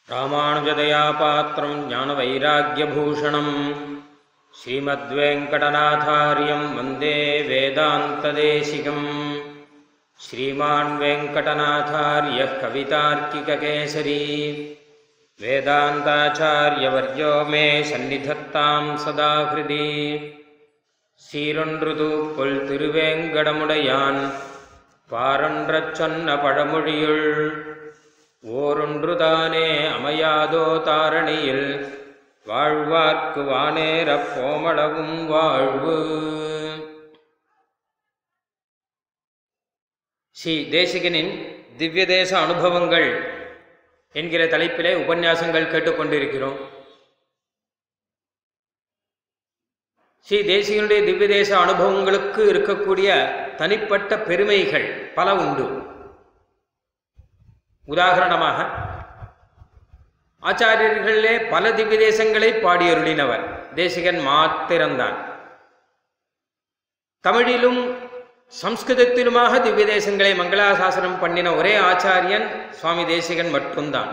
ராமானுஜதயா பாத்திரம் ஞானவைராக்கியபூஷணம் ஸ்ரீமத்வேங்கடநாதாரியம் வந்தே வேதாந்ததேசிகம் ஸ்ரீமான் வெங்கடநாதாரியः கவிதார்க்கிககேசரி வேதாந்தாச்சாரியவர்யோ மே சந்நிதத்தாம் சதா ஹிருதி சீரொன்றுது பொல் திருவேங்கடமுடையான் பாரொன்றச் சொன்ன பழமொழியுள் ஓரொன்றுதானே அமையாதோ தாரணியில் வாழ்வார்க்கு வானேரப் போமளவும் வாழ்வு ஸ்ரீ தேசிகனின் திவ்ய தேச அனுபவங்கள் என்கிற தலைப்பிலே உபன்யாசங்கள் கேட்டுக்கொண்டிருக்கிறோம் ஸ்ரீ தேசிகனுடைய திவ்ய தேச அனுபவங்களுக்கு இருக்கக்கூடிய தனிப்பட்ட பெருமைகள் பல உண்டு உதாரணமாக ஆச்சாரியர்களே பல திவ்ய தேசங்களை பாடியருளினவர் தேசிகன் மாத்திரம்தான் தமிழிலும் சம்ஸ்கிருதத்திலுமாக திவ்ய தேசங்களை மங்களாசாசனம் பண்ணின ஒரே ஆச்சாரியன் சுவாமி தேசிகன் மட்டும்தான்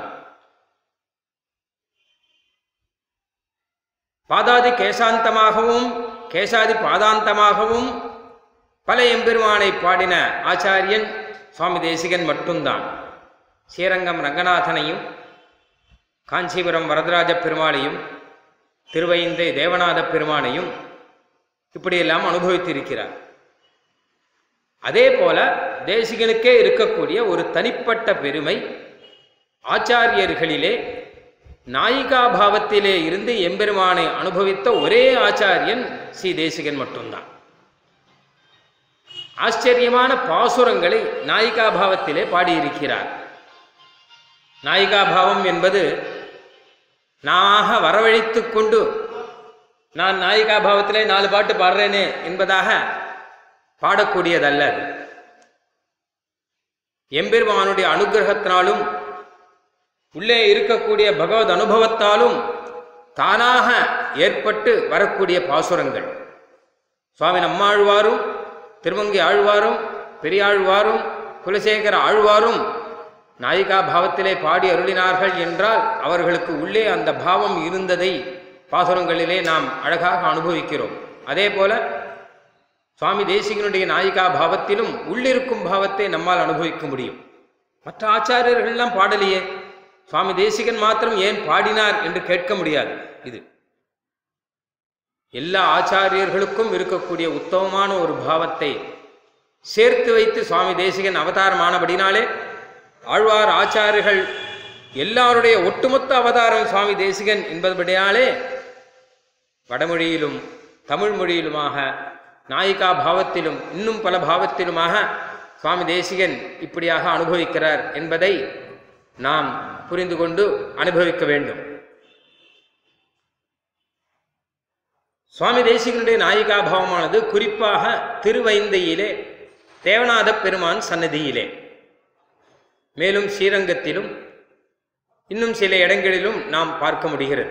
பாதாதி கேசாந்தமாகவும் கேசாதி பாதாந்தமாகவும் பல எம்பெருமானை பாடின ஆச்சாரியன் சுவாமி தேசிகன் மட்டும்தான் ஸ்ரீரங்கம் ரங்கநாதனையும் காஞ்சிபுரம் வரதராஜ பெருமாளையும் திருவைந்தை தேவநாத பெருமானையும் இப்படியெல்லாம் அனுபவித்திருக்கிறார் அதே போல தேசிகனுக்கே இருக்கக்கூடிய ஒரு தனிப்பட்ட பெருமை ஆச்சாரியர்களிலே நாயிகா பாவத்திலே இருந்து எம்பெருமானை அனுபவித்த ஒரே ஆச்சாரியன் ஸ்ரீ தேசிகன் மட்டும்தான் ஆச்சரியமான பாசுரங்களை நாயிகா பாவத்திலே பாடியிருக்கிறார் நாயிகா பாவம் என்பது நாக வரவழைத்து கொண்டு நான் நாயிகா பாவத்திலே நாலு பாட்டு பாடுறேனே என்பதாக பாடக்கூடியதல்ல அது எம்பெருமானுடைய அனுகிரகத்தினாலும் உள்ளே இருக்கக்கூடிய பகவத் அனுபவத்தாலும் தானாக ஏற்பட்டு வரக்கூடிய பாசுரங்கள் சுவாமி நம்மாழ்வாரும் திருமங்கை ஆழ்வாரும் பெரியாழ்வாரும் குலசேகர ஆழ்வாரும் நாயிகா பாவத்திலே பாடி அருளினார்கள் என்றால் அவர்களுக்கு உள்ளே அந்த பாவம் இருந்ததை பாசுரங்களிலே நாம் அழகாக அனுபவிக்கிறோம் அதே போல சுவாமி தேசிகனுடைய நாயிகா பாவத்திலும் உள்ளிருக்கும் பாவத்தை நம்மால் அனுபவிக்க முடியும் மற்ற ஆச்சாரியர்கள்லாம் பாடலையே சுவாமி தேசிகன் மாத்திரம் ஏன் பாடினார் என்று கேட்க முடியாது இது எல்லா ஆச்சாரியர்களுக்கும் இருக்கக்கூடிய உத்தமமான ஒரு பாவத்தை சேர்த்து வைத்து சுவாமி தேசிகன் அவதாரமானபடினாலே ஆழ்வார் ஆச்சாரியர்கள் எல்லாருடைய ஒட்டுமொத்த அவதாரம் சுவாமி தேசிகன் என்பதுபடியாலே வடமொழியிலும் தமிழ் மொழியிலுமாக நாயிகா பாவத்திலும் இன்னும் பல பாவத்திலுமாக சுவாமி தேசிகன் இப்படியாக அனுபவிக்கிறார் என்பதை நாம் புரிந்து கொண்டு அனுபவிக்க வேண்டும் சுவாமி தேசிகனுடைய நாயிகா பாவமானது குறிப்பாக திருவைந்தையிலே தேவநாத பெருமான் சன்னதியிலே மேலும் ஸ்ரீரங்கத்திலும் இன்னும் சில இடங்களிலும் நாம் பார்க்க முடிகிறது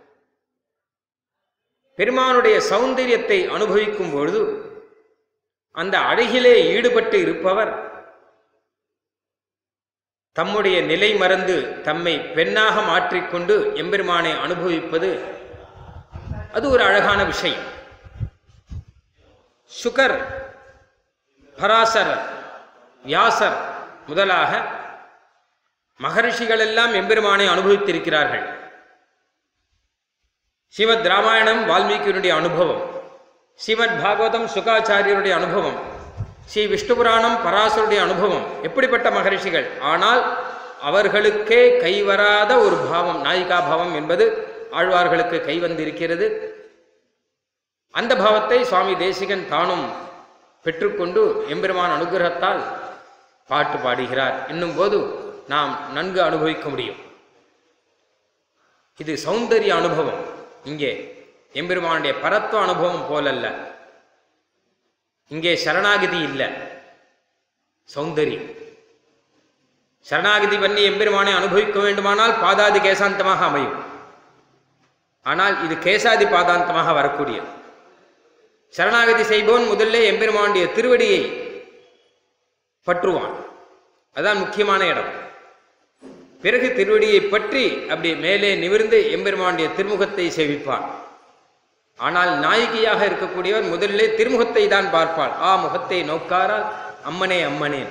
பெருமானுடைய சௌந்தரியத்தை அனுபவிக்கும் பொழுது அந்த அழகிலே ஈடுபட்டு இருப்பவர் தம்முடைய நிலை மறந்து தம்மை பெண்ணாக மாற்றிக்கொண்டு எம்பெருமானை அனுபவிப்பது அது ஒரு அழகான விஷயம் சுகர் பராசரர் வியாசர் முதலாக மகரிஷிகள் எல்லாம் எம்பெருமானை அனுபவித்திருக்கிறார்கள் ஸ்ரீமத் ராமாயணம் வால்மீகியினுடைய அனுபவம் ஸ்ரீமத் பாகவதம் சுகாச்சாரியருடைய அனுபவம் ஸ்ரீ விஷ்ணு புராணம் பராசருடைய அனுபவம் எப்படிப்பட்ட மகரிஷிகள் ஆனால் அவர்களுக்கே கைவராத ஒரு பாவம் நாயிகா பாவம் என்பது ஆழ்வார்களுக்கு கை வந்திருக்கிறது அந்த பாவத்தை சுவாமி தேசிகன் தானும் பெற்றுக்கொண்டு எம்பெருமான் அனுகிரகத்தால் பாட்டு பாடுகிறார் என்னும் போது நாம் நன்கு அனுபவிக்க முடியும் இது சௌந்தரிய அனுபவம் இங்கே எம்பெருமானுடைய பரத்துவ அனுபவம் போலல்ல இங்கே சரணாகதி இல்லை சௌந்தரியம் சரணாகதி பண்ணி எம்பெருமானை அனுபவிக்க வேண்டுமானால் பாதாதி கேசாந்தமாக அமையும் ஆனால் இது கேசாதி பாதாந்தமாக வரக்கூடியது சரணாகதி செய்பவன் முதல்ல எம்பெருமானுடைய திருவடியை பற்றுவான் அதான் முக்கியமான இடம் பிறகு திருவடியை பற்றி அப்படி மேலே நிமிர்ந்து எம்பெருமானுடைய திருமுகத்தை சேவிப்பார் ஆனால் நாயகியாக இருக்கக்கூடியவர் முதலிலே திருமுகத்தை தான் பார்ப்பாள் ஆ முகத்தை நோக்காரால் அம்மனே அம்மனேன்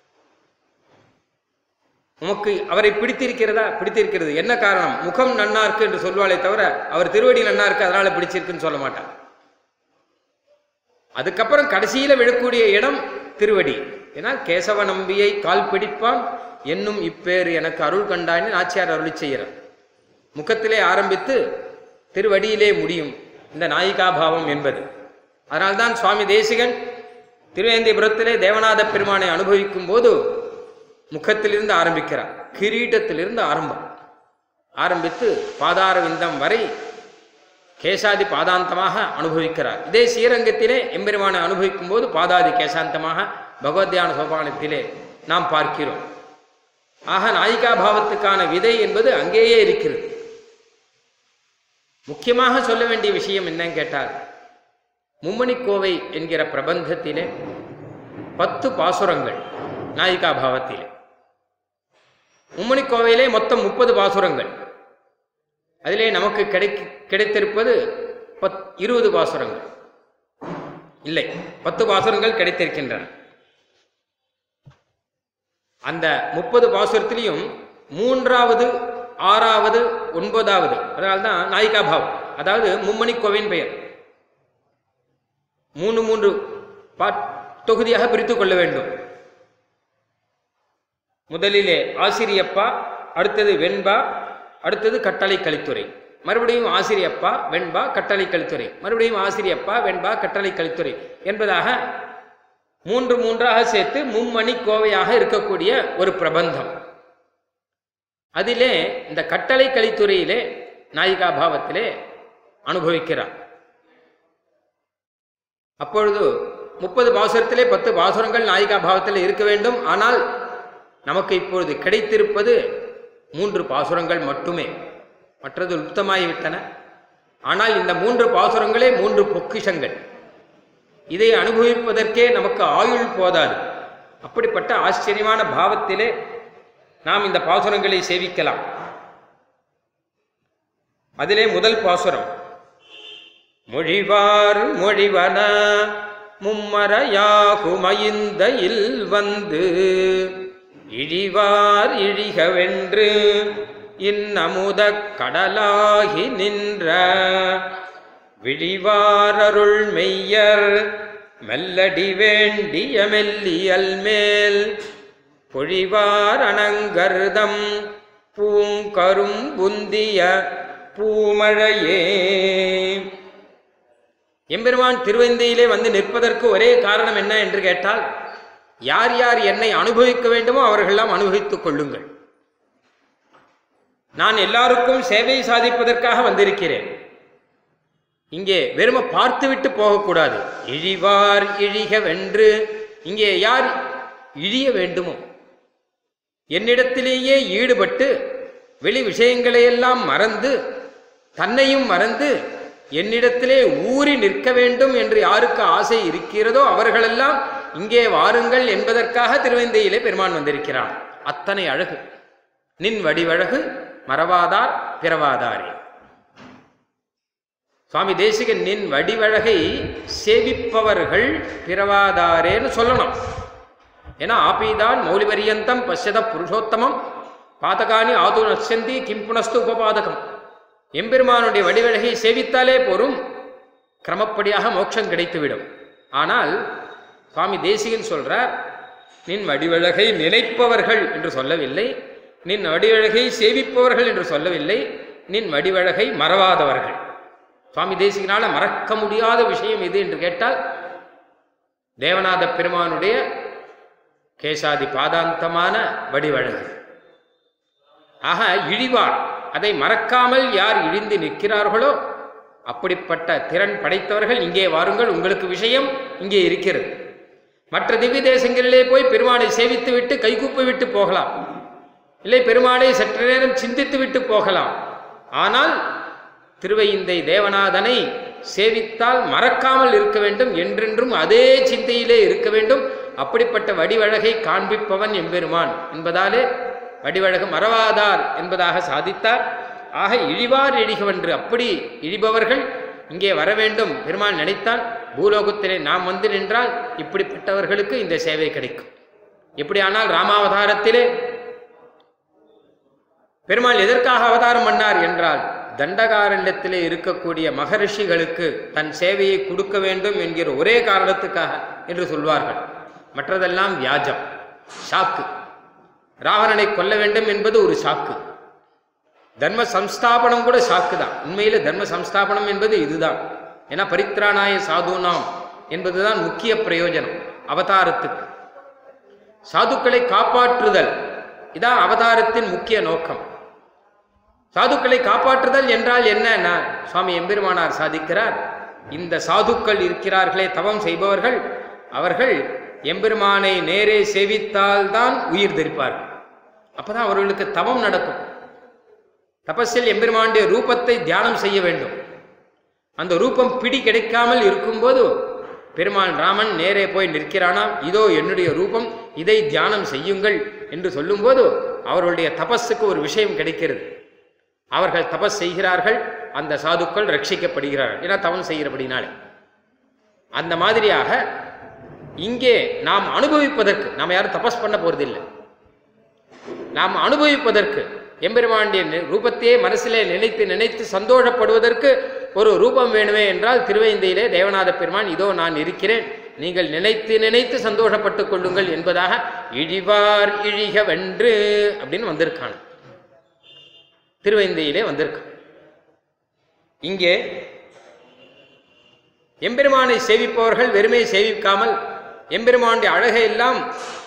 உமக்கு அவரை பிடித்திருக்கிறதா பிடித்திருக்கிறது என்ன காரணம் முகம் நன்னா இருக்கு என்று சொல்வாளே தவிர அவர் திருவடி நன்னா இருக்கு அதனால பிடிச்சிருக்குன்னு சொல்ல மாட்டார் அதுக்கப்புறம் கடைசியில விழக்கூடிய இடம் திருவடி ஏன்னா கேசவ நம்பியை கால் பிடிப்பான் என்னும் இப்பேறு எனக்கு அருள் கண்டான்னு நாச்சியார் அருளி செய்கிறார் முகத்திலே ஆரம்பித்து திருவடியிலே முடியும் இந்த நாயிகாபாவம் என்பது அதனால்தான் சுவாமி தேசிகன் திருவேந்திபுரத்திலே தேவநாத பெருமானை அனுபவிக்கும் போது முகத்திலிருந்து ஆரம்பிக்கிறார் கிரீட்டத்திலிருந்து ஆரம்பம் ஆரம்பித்து பாதார விந்தம் வரை கேசாதி பாதாந்தமாக அனுபவிக்கிறார் இதே ஸ்ரீரங்கத்திலே எம்பெருமானை அனுபவிக்கும் போது பாதாதி கேசாந்தமாக பகவத்யான சோபானத்திலே நாம் பார்க்கிறோம் ஆக நாயிகா பாவத்துக்கான விதை என்பது அங்கேயே இருக்கிறது முக்கியமாக சொல்ல வேண்டிய விஷயம் என்னன்னு கேட்டால் மும்மணிக்கோவை என்கிற பிரபந்தத்திலே பத்து பாசுரங்கள் நாயிகா பாவத்திலே மும்மணிக்கோவையிலே மொத்தம் முப்பது பாசுரங்கள் அதிலே நமக்கு கிடை கிடைத்திருப்பது பத் இருபது பாசுரங்கள் இல்லை பத்து பாசுரங்கள் கிடைத்திருக்கின்றன அந்த முப்பது பாசுரத்திலையும் மூன்றாவது ஆறாவது ஒன்பதாவது அதனால்தான் நாயிகா பாவம் அதாவது மும்மணி கோவின் பெயர் மூணு மூன்று பாட் தொகுதியாக பிரித்துக் கொள்ள வேண்டும் முதலிலே ஆசிரியப்பா அடுத்தது வெண்பா அடுத்தது கட்டளை கலித்துறை மறுபடியும் ஆசிரியப்பா வெண்பா கட்டளை கலித்துறை மறுபடியும் ஆசிரியப்பா வெண்பா கட்டளை கலித்துறை என்பதாக மூன்று மூன்றாக சேர்த்து மும்மணி கோவையாக இருக்கக்கூடிய ஒரு பிரபந்தம் அதிலே இந்த கட்டளை கலித்துறையிலே நாயிகா பாவத்திலே அனுபவிக்கிறார் அப்பொழுது முப்பது பாசுரத்திலே பத்து பாசுரங்கள் நாயிகா பாவத்தில் இருக்க வேண்டும் ஆனால் நமக்கு இப்பொழுது கிடைத்திருப்பது மூன்று பாசுரங்கள் மட்டுமே மற்றது லுப்தமாகிவிட்டன ஆனால் இந்த மூன்று பாசுரங்களே மூன்று பொக்கிஷங்கள் இதை அனுபவிப்பதற்கே நமக்கு ஆயுள் போதாது அப்படிப்பட்ட ஆச்சரியமான பாவத்திலே நாம் இந்த பாசுரங்களை சேவிக்கலாம் அதிலே முதல் பாசுரம் மொழிவார் மொழிவன மும்மரையாகுமைந்த இல் வந்து இழிவார் இழிகவென்று இன்னமுத கடலாகி நின்ற விழிவாரருள் மெய்யர் மெல்லடி வேண்டிய மெல்லியல் மேல் பொழிவார் அணங்கருதம் பூங்கரும் புந்திய பூமழையே எம்பெருமான் திருவந்தையிலே வந்து நிற்பதற்கு ஒரே காரணம் என்ன என்று கேட்டால் யார் யார் என்னை அனுபவிக்க வேண்டுமோ அவர்களெல்லாம் அனுபவித்துக் கொள்ளுங்கள் நான் எல்லாருக்கும் சேவை சாதிப்பதற்காக வந்திருக்கிறேன் இங்கே வெறும பார்த்துவிட்டு போகக்கூடாது இழிவார் இழிக வென்று இங்கே யார் இழிய வேண்டுமோ என்னிடத்திலேயே ஈடுபட்டு வெளி விஷயங்களையெல்லாம் மறந்து தன்னையும் மறந்து என்னிடத்திலே ஊறி நிற்க வேண்டும் என்று யாருக்கு ஆசை இருக்கிறதோ அவர்களெல்லாம் இங்கே வாருங்கள் என்பதற்காக திருவந்தையிலே பெருமான் வந்திருக்கிறான் அத்தனை அழகு நின் வடிவழகு மறவாதார் பிறவாதாரே சுவாமி தேசிகன் நின் வடிவழகை சேவிப்பவர்கள் பிறவாதாரேன்னு சொல்லணும் ஏன்னா ஆபீதான் மௌலிபரியந்தம் பசியத புருஷோத்தமம் பாதகானி ஆது நச்சந்தி கிம்புனஸ்து உபபாதகம் எம்பெருமானுடைய வடிவழகை சேவித்தாலே போரும் கிரமப்படியாக மோட்சம் கிடைத்துவிடும் ஆனால் சுவாமி தேசிகன் சொல்றார் நின் வடிவழகை நினைப்பவர்கள் என்று சொல்லவில்லை நின் வடிவழகை சேவிப்பவர்கள் என்று சொல்லவில்லை நின் வடிவழகை மறவாதவர்கள் சுவாமி தேசிகனால மறக்க முடியாத விஷயம் எது என்று கேட்டால் தேவநாத பெருமானுடைய கேசாதி பாதாந்தமான வடிவழகு ஆக இழிவார் அதை மறக்காமல் யார் இழிந்து நிற்கிறார்களோ அப்படிப்பட்ட திறன் படைத்தவர்கள் இங்கே வாருங்கள் உங்களுக்கு விஷயம் இங்கே இருக்கிறது மற்ற திவ்ய தேசங்களிலே போய் பெருமானை சேவித்து விட்டு கைகூப்பி விட்டு போகலாம் இல்லை பெருமானை சற்று நேரம் சிந்தித்து விட்டு போகலாம் ஆனால் திருவையிந்தை தேவநாதனை சேவித்தால் மறக்காமல் இருக்க வேண்டும் என்றென்றும் அதே சிந்தையிலே இருக்க வேண்டும் அப்படிப்பட்ட வடிவழகை காண்பிப்பவன் எம்பெருமான் என்பதாலே வடிவழகு மறவாதார் என்பதாக சாதித்தார் ஆக இழிவார் இழிகவென்று அப்படி இழிபவர்கள் இங்கே வர வேண்டும் பெருமாள் நினைத்தால் பூலோகத்திலே நாம் வந்து நின்றால் இப்படிப்பட்டவர்களுக்கு இந்த சேவை கிடைக்கும் எப்படியானால் ராமாவதாரத்திலே பெருமாள் எதற்காக அவதாரம் பண்ணார் என்றால் தண்டகாரண்யத்திலே இருக்கக்கூடிய மகரிஷிகளுக்கு தன் சேவையை கொடுக்க வேண்டும் என்கிற ஒரே காரணத்துக்காக என்று சொல்வார்கள் மற்றதெல்லாம் வியாஜம் சாக்கு ராவணனை கொல்ல வேண்டும் என்பது ஒரு சாக்கு தர்ம சம்ஸ்தாபனம் கூட சாக்கு தான் உண்மையில தர்ம சம்ஸ்தாபனம் என்பது இதுதான் ஏன்னா பரித்ராணாய சாதுனாம் என்பதுதான் முக்கிய பிரயோஜனம் அவதாரத்துக்கு சாதுக்களை காப்பாற்றுதல் இதான் அவதாரத்தின் முக்கிய நோக்கம் சாதுக்களை காப்பாற்றுதல் என்றால் என்னன்னா சுவாமி எம்பெருமானார் சாதிக்கிறார் இந்த சாதுக்கள் இருக்கிறார்களே தவம் செய்பவர்கள் அவர்கள் எம்பெருமானை நேரே சேவித்தால்தான் உயிர் தரிப்பார்கள் அப்பதான் அவர்களுக்கு தவம் நடக்கும் தபஸில் எம்பெருமானுடைய ரூபத்தை தியானம் செய்ய வேண்டும் அந்த ரூபம் பிடி கிடைக்காமல் இருக்கும்போது பெருமாள் ராமன் நேரே போய் நிற்கிறானாம் இதோ என்னுடைய ரூபம் இதை தியானம் செய்யுங்கள் என்று சொல்லும்போது அவர்களுடைய தபஸுக்கு ஒரு விஷயம் கிடைக்கிறது அவர்கள் தபஸ் செய்கிறார்கள் அந்த சாதுக்கள் ரட்சிக்கப்படுகிறார்கள் ஏன்னா தவம் செய்கிறபடினாலே அந்த மாதிரியாக இங்கே நாம் அனுபவிப்பதற்கு நாம் யாரும் தபஸ் பண்ண போறதில்லை நாம் அனுபவிப்பதற்கு எம்பெருமாண்டிய நி- ரூபத்தையே மனசிலே நினைத்து நினைத்து சந்தோஷப்படுவதற்கு ஒரு ரூபம் வேணுமே என்றால் திருவைந்தையிலே தேவநாத பெருமான் இதோ நான் இருக்கிறேன் நீங்கள் நினைத்து நினைத்து சந்தோஷப்பட்டுக் கொள்ளுங்கள் என்பதாக இழிவார் இழிக வென்று அப்படின்னு வந்திருக்கான் திருவைந்தையிலே வந்திருக்கான் இங்கே எம்பெருமானை சேவிப்பவர்கள் வெறுமை சேவிக்காமல் எம்பெருமானுடைய அழகை எல்லாம்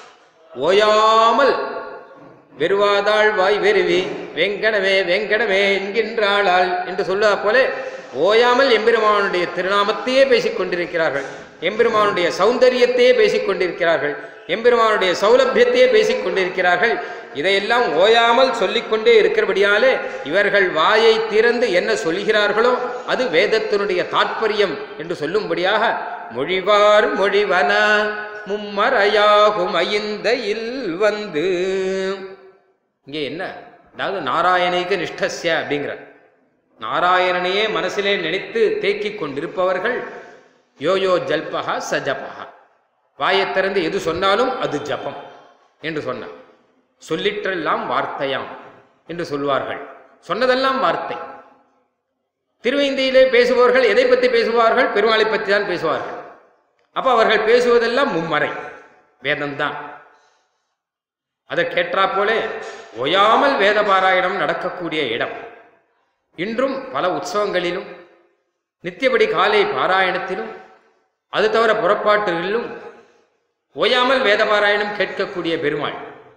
ஓயாமல் வெறுவாதாள் வாய் வெறுவி வெங்கடமே வெங்கடமே என்கின்றாளாள் என்று சொல்லுவா போல ஓயாமல் எம்பெருமானுடைய திருநாமத்தையே பேசிக் கொண்டிருக்கிறார்கள் எம்பெருமானுடைய சௌந்தரியத்தையே பேசிக் கொண்டிருக்கிறார்கள் எம்பெருமானுடைய சௌலபியத்தையே பேசிக் கொண்டிருக்கிறார்கள் இதையெல்லாம் ஓயாமல் சொல்லிக்கொண்டே இருக்கிறபடியாலே இவர்கள் வாயை திறந்து என்ன சொல்கிறார்களோ அது வேதத்தினுடைய தாற்பயம் என்று சொல்லும்படியாக மொழிவார் மொழிவன மும்மறையாகும் ஐந்த இல் வந்து இங்கே என்ன அதாவது நாராயணிக நிஷ்டஸ்ய அப்படிங்கிற நாராயணனையே மனசிலே நினைத்து தேக்கிக் கொண்டிருப்பவர்கள் யோயோ ஜல்பகா சஜபகா வாயைத் திறந்து எது சொன்னாலும் அது ஜபம் என்று சொன்னார் சொல்லிற்றெல்லாம் வார்த்தையாம் என்று சொல்வார்கள் சொன்னதெல்லாம் வார்த்தை திருவைந்தியிலே பேசுபவர்கள் எதை பற்றி பேசுவார்கள் பெருமாளை பற்றி தான் பேசுவார்கள் அப்ப அவர்கள் பேசுவதெல்லாம் மும்மறை வேதம்தான் அதற்கேற்றா போலே ஓயாமல் வேத பாராயணம் நடக்கக்கூடிய இடம் இன்றும் பல உற்சவங்களிலும் நித்தியபடி காலை பாராயணத்திலும் அது தவிர புறப்பாட்டுகளிலும் ஓயாமல் வேத பாராயணம் கேட்கக்கூடிய பெருமாள்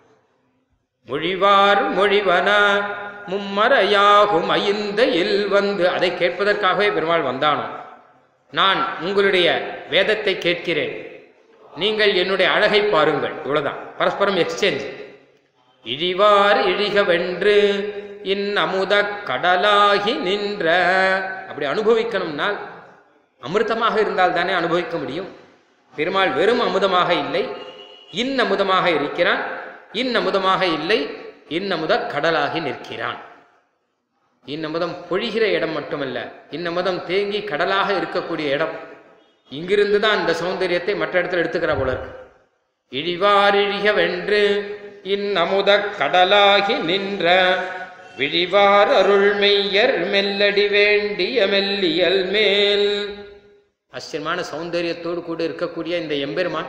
மொழிவார் மொழிவன மும்மறையாகும் ஐந்த இல் வந்து அதை கேட்பதற்காகவே பெருமாள் வந்தானோ நான் உங்களுடைய வேதத்தை கேட்கிறேன் நீங்கள் என்னுடைய அழகை பாருங்கள் இவ்வளவுதான் பரஸ்பரம் எக்ஸ்சேஞ்ச் இழிவார் இழிகவென்று இன் அமுத கடலாகி நின்ற அப்படி அனுபவிக்கணும்னால் அமிர்தமாக இருந்தால் தானே அனுபவிக்க முடியும் பெருமாள் வெறும் அமுதமாக இல்லை இன் அமுதமாக இருக்கிறான் இன் அமுதமாக இல்லை இன் அமுத கடலாகி நிற்கிறான் இன்னமுதம் பொழிகிற இடம் மட்டுமல்ல இன்னமுதம் தேங்கி கடலாக இருக்கக்கூடிய இடம் இங்கிருந்து தான் இந்த சௌந்தரியத்தை மற்ற இடத்துல எடுத்துக்கிற போல இருக்கு இழிவாரிழிக வென்று இன்னமுத கடலாகி நின்ற விழிவார் அருள்மெய்யர் மெல்லடி வேண்டிய மெல்லியல் மேல் ஆச்சரியமான சௌந்தரியத்தோடு கூட இருக்கக்கூடிய இந்த எம்பெருமான்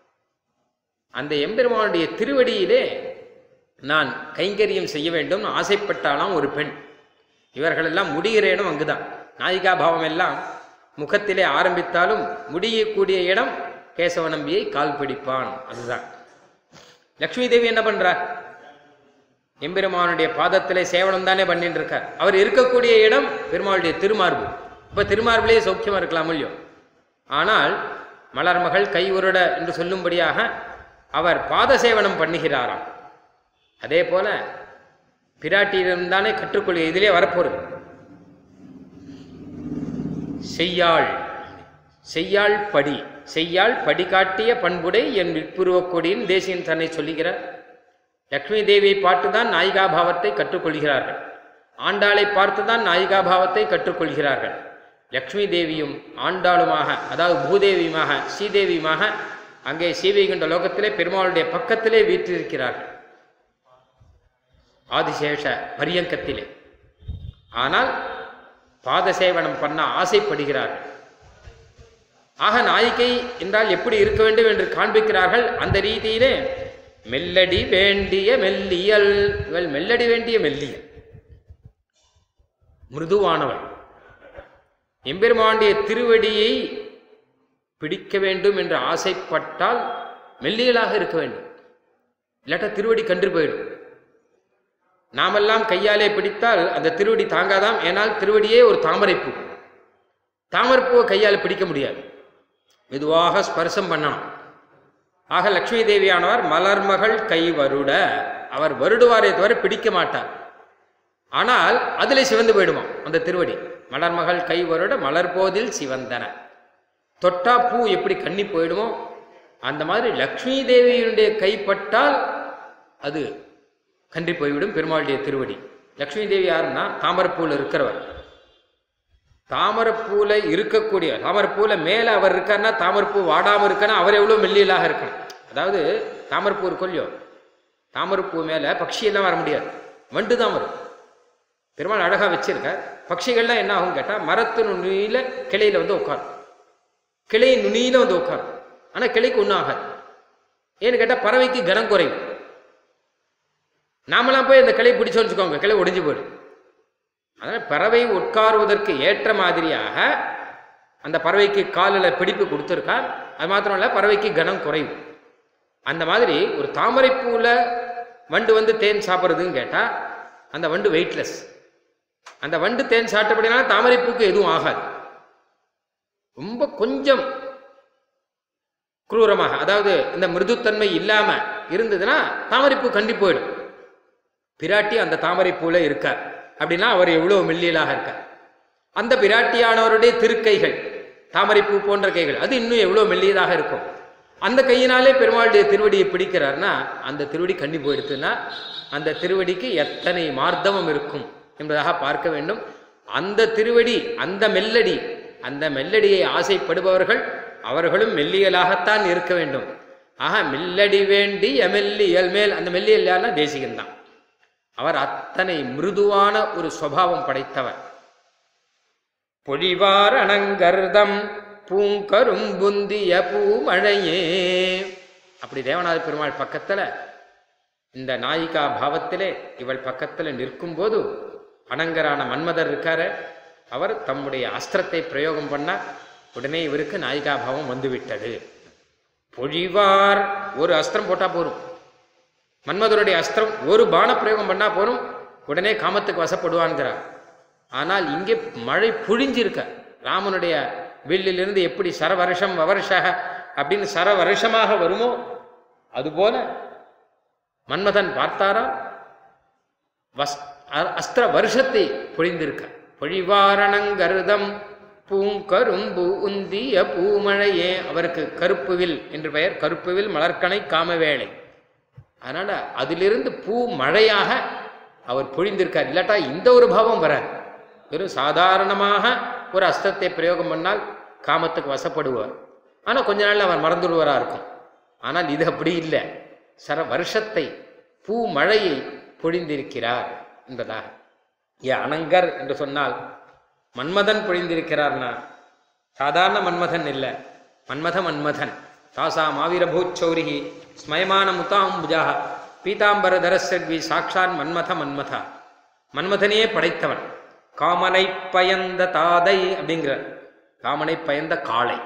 அந்த எம்பெருமானுடைய திருவடியிலே நான் கைங்கரியம் செய்ய வேண்டும் ஆசைப்பட்டாலாம் ஒரு பெண் இவர்களெல்லாம் முடிகிற இடம் அங்குதான் நாயிகா பாவம் எல்லாம் முகத்திலே ஆரம்பித்தாலும் முடியக்கூடிய இடம் கேசவ நம்பியை கால் பிடிப்பான் அதுதான் லக்ஷ்மி தேவி என்ன பண்றா எம்பெருமானுடைய பாதத்திலே சேவனம் தானே பண்ணிட்டு இருக்கார் அவர் இருக்கக்கூடிய இடம் பெருமாளுடைய திருமார்பு இப்ப திருமார்பிலே சௌக்கியமா இருக்கலாம் இல்லையோ ஆனால் மலர்மகள் கை உருட என்று சொல்லும்படியாக அவர் பாத சேவனம் பண்ணுகிறாராம் அதே போல பிராட்டியிடம்தானே கற்றுக்கொள்க இதிலே வரப்போறது செய்யாள் செய்யாள் படி செய்யாள் படி காட்டிய பண்புடை என் விற்புருவக் கொடியின் தேசியன் தன்னை சொல்லுகிறார் லக்ஷ்மி தேவியை பார்த்து தான் நாயிகா பாவத்தை கற்றுக்கொள்கிறார்கள் ஆண்டாளை பார்த்து தான் நாயிகா பாவத்தை கற்றுக்கொள்கிறார்கள் லக்ஷ்மி தேவியும் ஆண்டாளுமாக அதாவது பூதேவியுமாக ஸ்ரீதேவியுமாக அங்கே சீவைகுண்ட லோகத்திலே பெருமாளுடைய பக்கத்திலே வீற்றிருக்கிறார்கள் ஆதிசேஷ பரியங்கத்திலே ஆனால் பாதசேவனம் பண்ண ஆசைப்படுகிறார்கள் ஆக நாயிகை என்றால் எப்படி இருக்க வேண்டும் என்று காண்பிக்கிறார்கள் அந்த ரீதியிலே மெல்லடி வேண்டிய மெல்லியல் இவள் மெல்லடி வேண்டிய மெல்லியல் மிருதுவானவள் எம்பெருமாண்டிய திருவடியை பிடிக்க வேண்டும் என்று ஆசைப்பட்டால் மெல்லியலாக இருக்க வேண்டும் இல்லாட்டா திருவடி கன்று போயிடும் நாமெல்லாம் கையாலே பிடித்தால் அந்த திருவடி தாங்காதாம் ஏனால் திருவடியே ஒரு தாமரைப்பூ தாமரைப்பூவை கையால் பிடிக்க முடியாது மெதுவாக ஸ்பர்சம் பண்ணணும் ஆக லக்ஷ்மி தேவியானவர் மலர்மகள் கை வருட அவர் வருடுவாரே தவிர பிடிக்க மாட்டார் ஆனால் அதில் சிவந்து போயிடுமா அந்த திருவடி மலர்மகள் கை வருட மலர்போதில் சிவந்தன தொட்டா பூ எப்படி கண்ணி போயிடுமோ அந்த மாதிரி லக்ஷ்மி தேவியினுடைய கைப்பட்டால் அது கன்றி போய்விடும் பெருமாளுடைய திருவடி லக்ஷ்மி தேவி யாருன்னா தாமரப்பூவில் இருக்கிறவர் தாமரப்பூல இருக்கக்கூடிய தாமரப்பூல மேலே அவர் இருக்காருன்னா தாமரப்பூ வாடாமல் இருக்கணும் அவர் எவ்வளோ மெல்லியலாக இருக்கணும் அதாவது தாமரப்பூ இருக்கும் இல்லையோ தாமரப்பூ மேலே பட்சியெல்லாம் வர முடியாது வண்டு தான் வரும் பெருமாள் அழகாக வச்சிருக்கார் பட்சிகள்லாம் என்ன ஆகும் கேட்டால் மரத்து நுனியில் கிளையில் வந்து உட்காரும் கிளை நுனியில் வந்து உட்காரும் ஆனால் கிளைக்கு ஒன்றும் ஆகாது ஏன்னு கேட்டால் பறவைக்கு கனம் குறையும் நாமெல்லாம் போய் அந்த கிளை பிடிச்சோன்னு வச்சுக்கோங்க கிளை ஒடிஞ்சு போயிடும் அதனால் பறவை உட்காருவதற்கு ஏற்ற மாதிரியாக அந்த பறவைக்கு காலில் பிடிப்பு கொடுத்துருக்கார் அது மாத்திரம் இல்லை பறவைக்கு கனம் குறையும் அந்த மாதிரி ஒரு தாமரைப்பூவில் வண்டு வந்து தேன் சாப்பிட்றதுன்னு கேட்டால் அந்த வண்டு வெயிட்லெஸ் அந்த வண்டு தேன் சாப்பிட்டபடினால தாமரைப்பூக்கு எதுவும் ஆகாது ரொம்ப கொஞ்சம் குரூரமாக அதாவது இந்த மிருதுத்தன்மை இல்லாமல் இருந்ததுன்னா தாமரைப்பூ கண்டி போயிடும் பிராட்டி அந்த தாமரைப்பூல இருக்கார் அப்படின்னா அவர் எவ்வளோ மெல்லியலாக இருக்கார் அந்த பிராட்டியானவருடைய திருக்கைகள் தாமரைப்பூ போன்ற கைகள் அது இன்னும் எவ்வளோ மெல்லியதாக இருக்கும் அந்த கையினாலே பெருமாளுடைய திருவடியை பிடிக்கிறார்னா அந்த திருவடி கண்ணி போயிடுத்துன்னா அந்த திருவடிக்கு எத்தனை மார்த்தவம் இருக்கும் என்பதாக பார்க்க வேண்டும் அந்த திருவடி அந்த மெல்லடி அந்த மெல்லடியை ஆசைப்படுபவர்கள் அவர்களும் மெல்லியலாகத்தான் இருக்க வேண்டும் ஆக மெல்லடி வேண்டி எமெல்லியல் மேல் அந்த மெல்லியல் யாருன்னா தேசிகன் தான் அவர் அத்தனை மிருதுவான ஒரு சுவாவம் படைத்தவர் பொழிவார் அணங்கர்தம் பூங்கரும்புந்திய பூமழையே அப்படி தேவநாத பெருமாள் பக்கத்துல இந்த நாயிகா பாவத்திலே இவள் பக்கத்துல நிற்கும்போது அனங்கரான மன்மதர் இருக்காரு அவர் தம்முடைய அஸ்திரத்தை பிரயோகம் பண்ணார் உடனே இவருக்கு நாயிகா பாவம் வந்துவிட்டது பொழிவார் ஒரு அஸ்திரம் போட்டா போரும் மன்மதருடைய அஸ்திரம் ஒரு பான பிரயோகம் பண்ணா போரும் உடனே காமத்துக்கு வசப்படுவான்கிறார் ஆனால் இங்கே மழை புழிஞ்சிருக்க ராமனுடைய வில்லிலிருந்து எப்படி சரவருஷம் வவருஷக அப்படின்னு சரவருஷமாக வருமோ அதுபோல மன்மதன் பார்த்தாரா வஸ் அ- அஸ்திர வருஷத்தை பொழிந்திருக்க பொழிவாரணங்கருதம் பூங்கரும்பு உந்திய பூமழையே அவருக்கு கருப்புவில் என்று பெயர் கருப்புவில் மலர்கனை காமவேளை அதனால அதிலிருந்து பூ மழையாக அவர் பொழிந்திருக்கார் இல்லாட்டா இந்த ஒரு பாவம் வராது வெறும் சாதாரணமாக ஒரு அஸ்திரத்தை பிரயோகம் பண்ணால் காமத்துக்கு வசப்படுவார் ஆனால் கொஞ்ச நாள்ல அவர் மறந்துடுவாரா இருக்கும் ஆனால் இது அப்படி இல்லை சர வருஷத்தை பூ மழையை பொழிந்திருக்கிறார் என்பதாக ஏ அனங்கர் என்று சொன்னால் மன்மதன் பொழிந்திருக்கிறார்னா சாதாரண மன்மதன் இல்லை மன்மத மன்மதன் தாசா மாவீரபூச்சௌரிகி ஸ்மயமான முதாம்புஜாக பீதாம்பர தரசர்வி சாக்ஷான் மன்மத மன்மதா மன்மதனையே படைத்தவன் காமனை பயந்த தாதை அப்படிங்கிறார் காமனை பயந்த காளை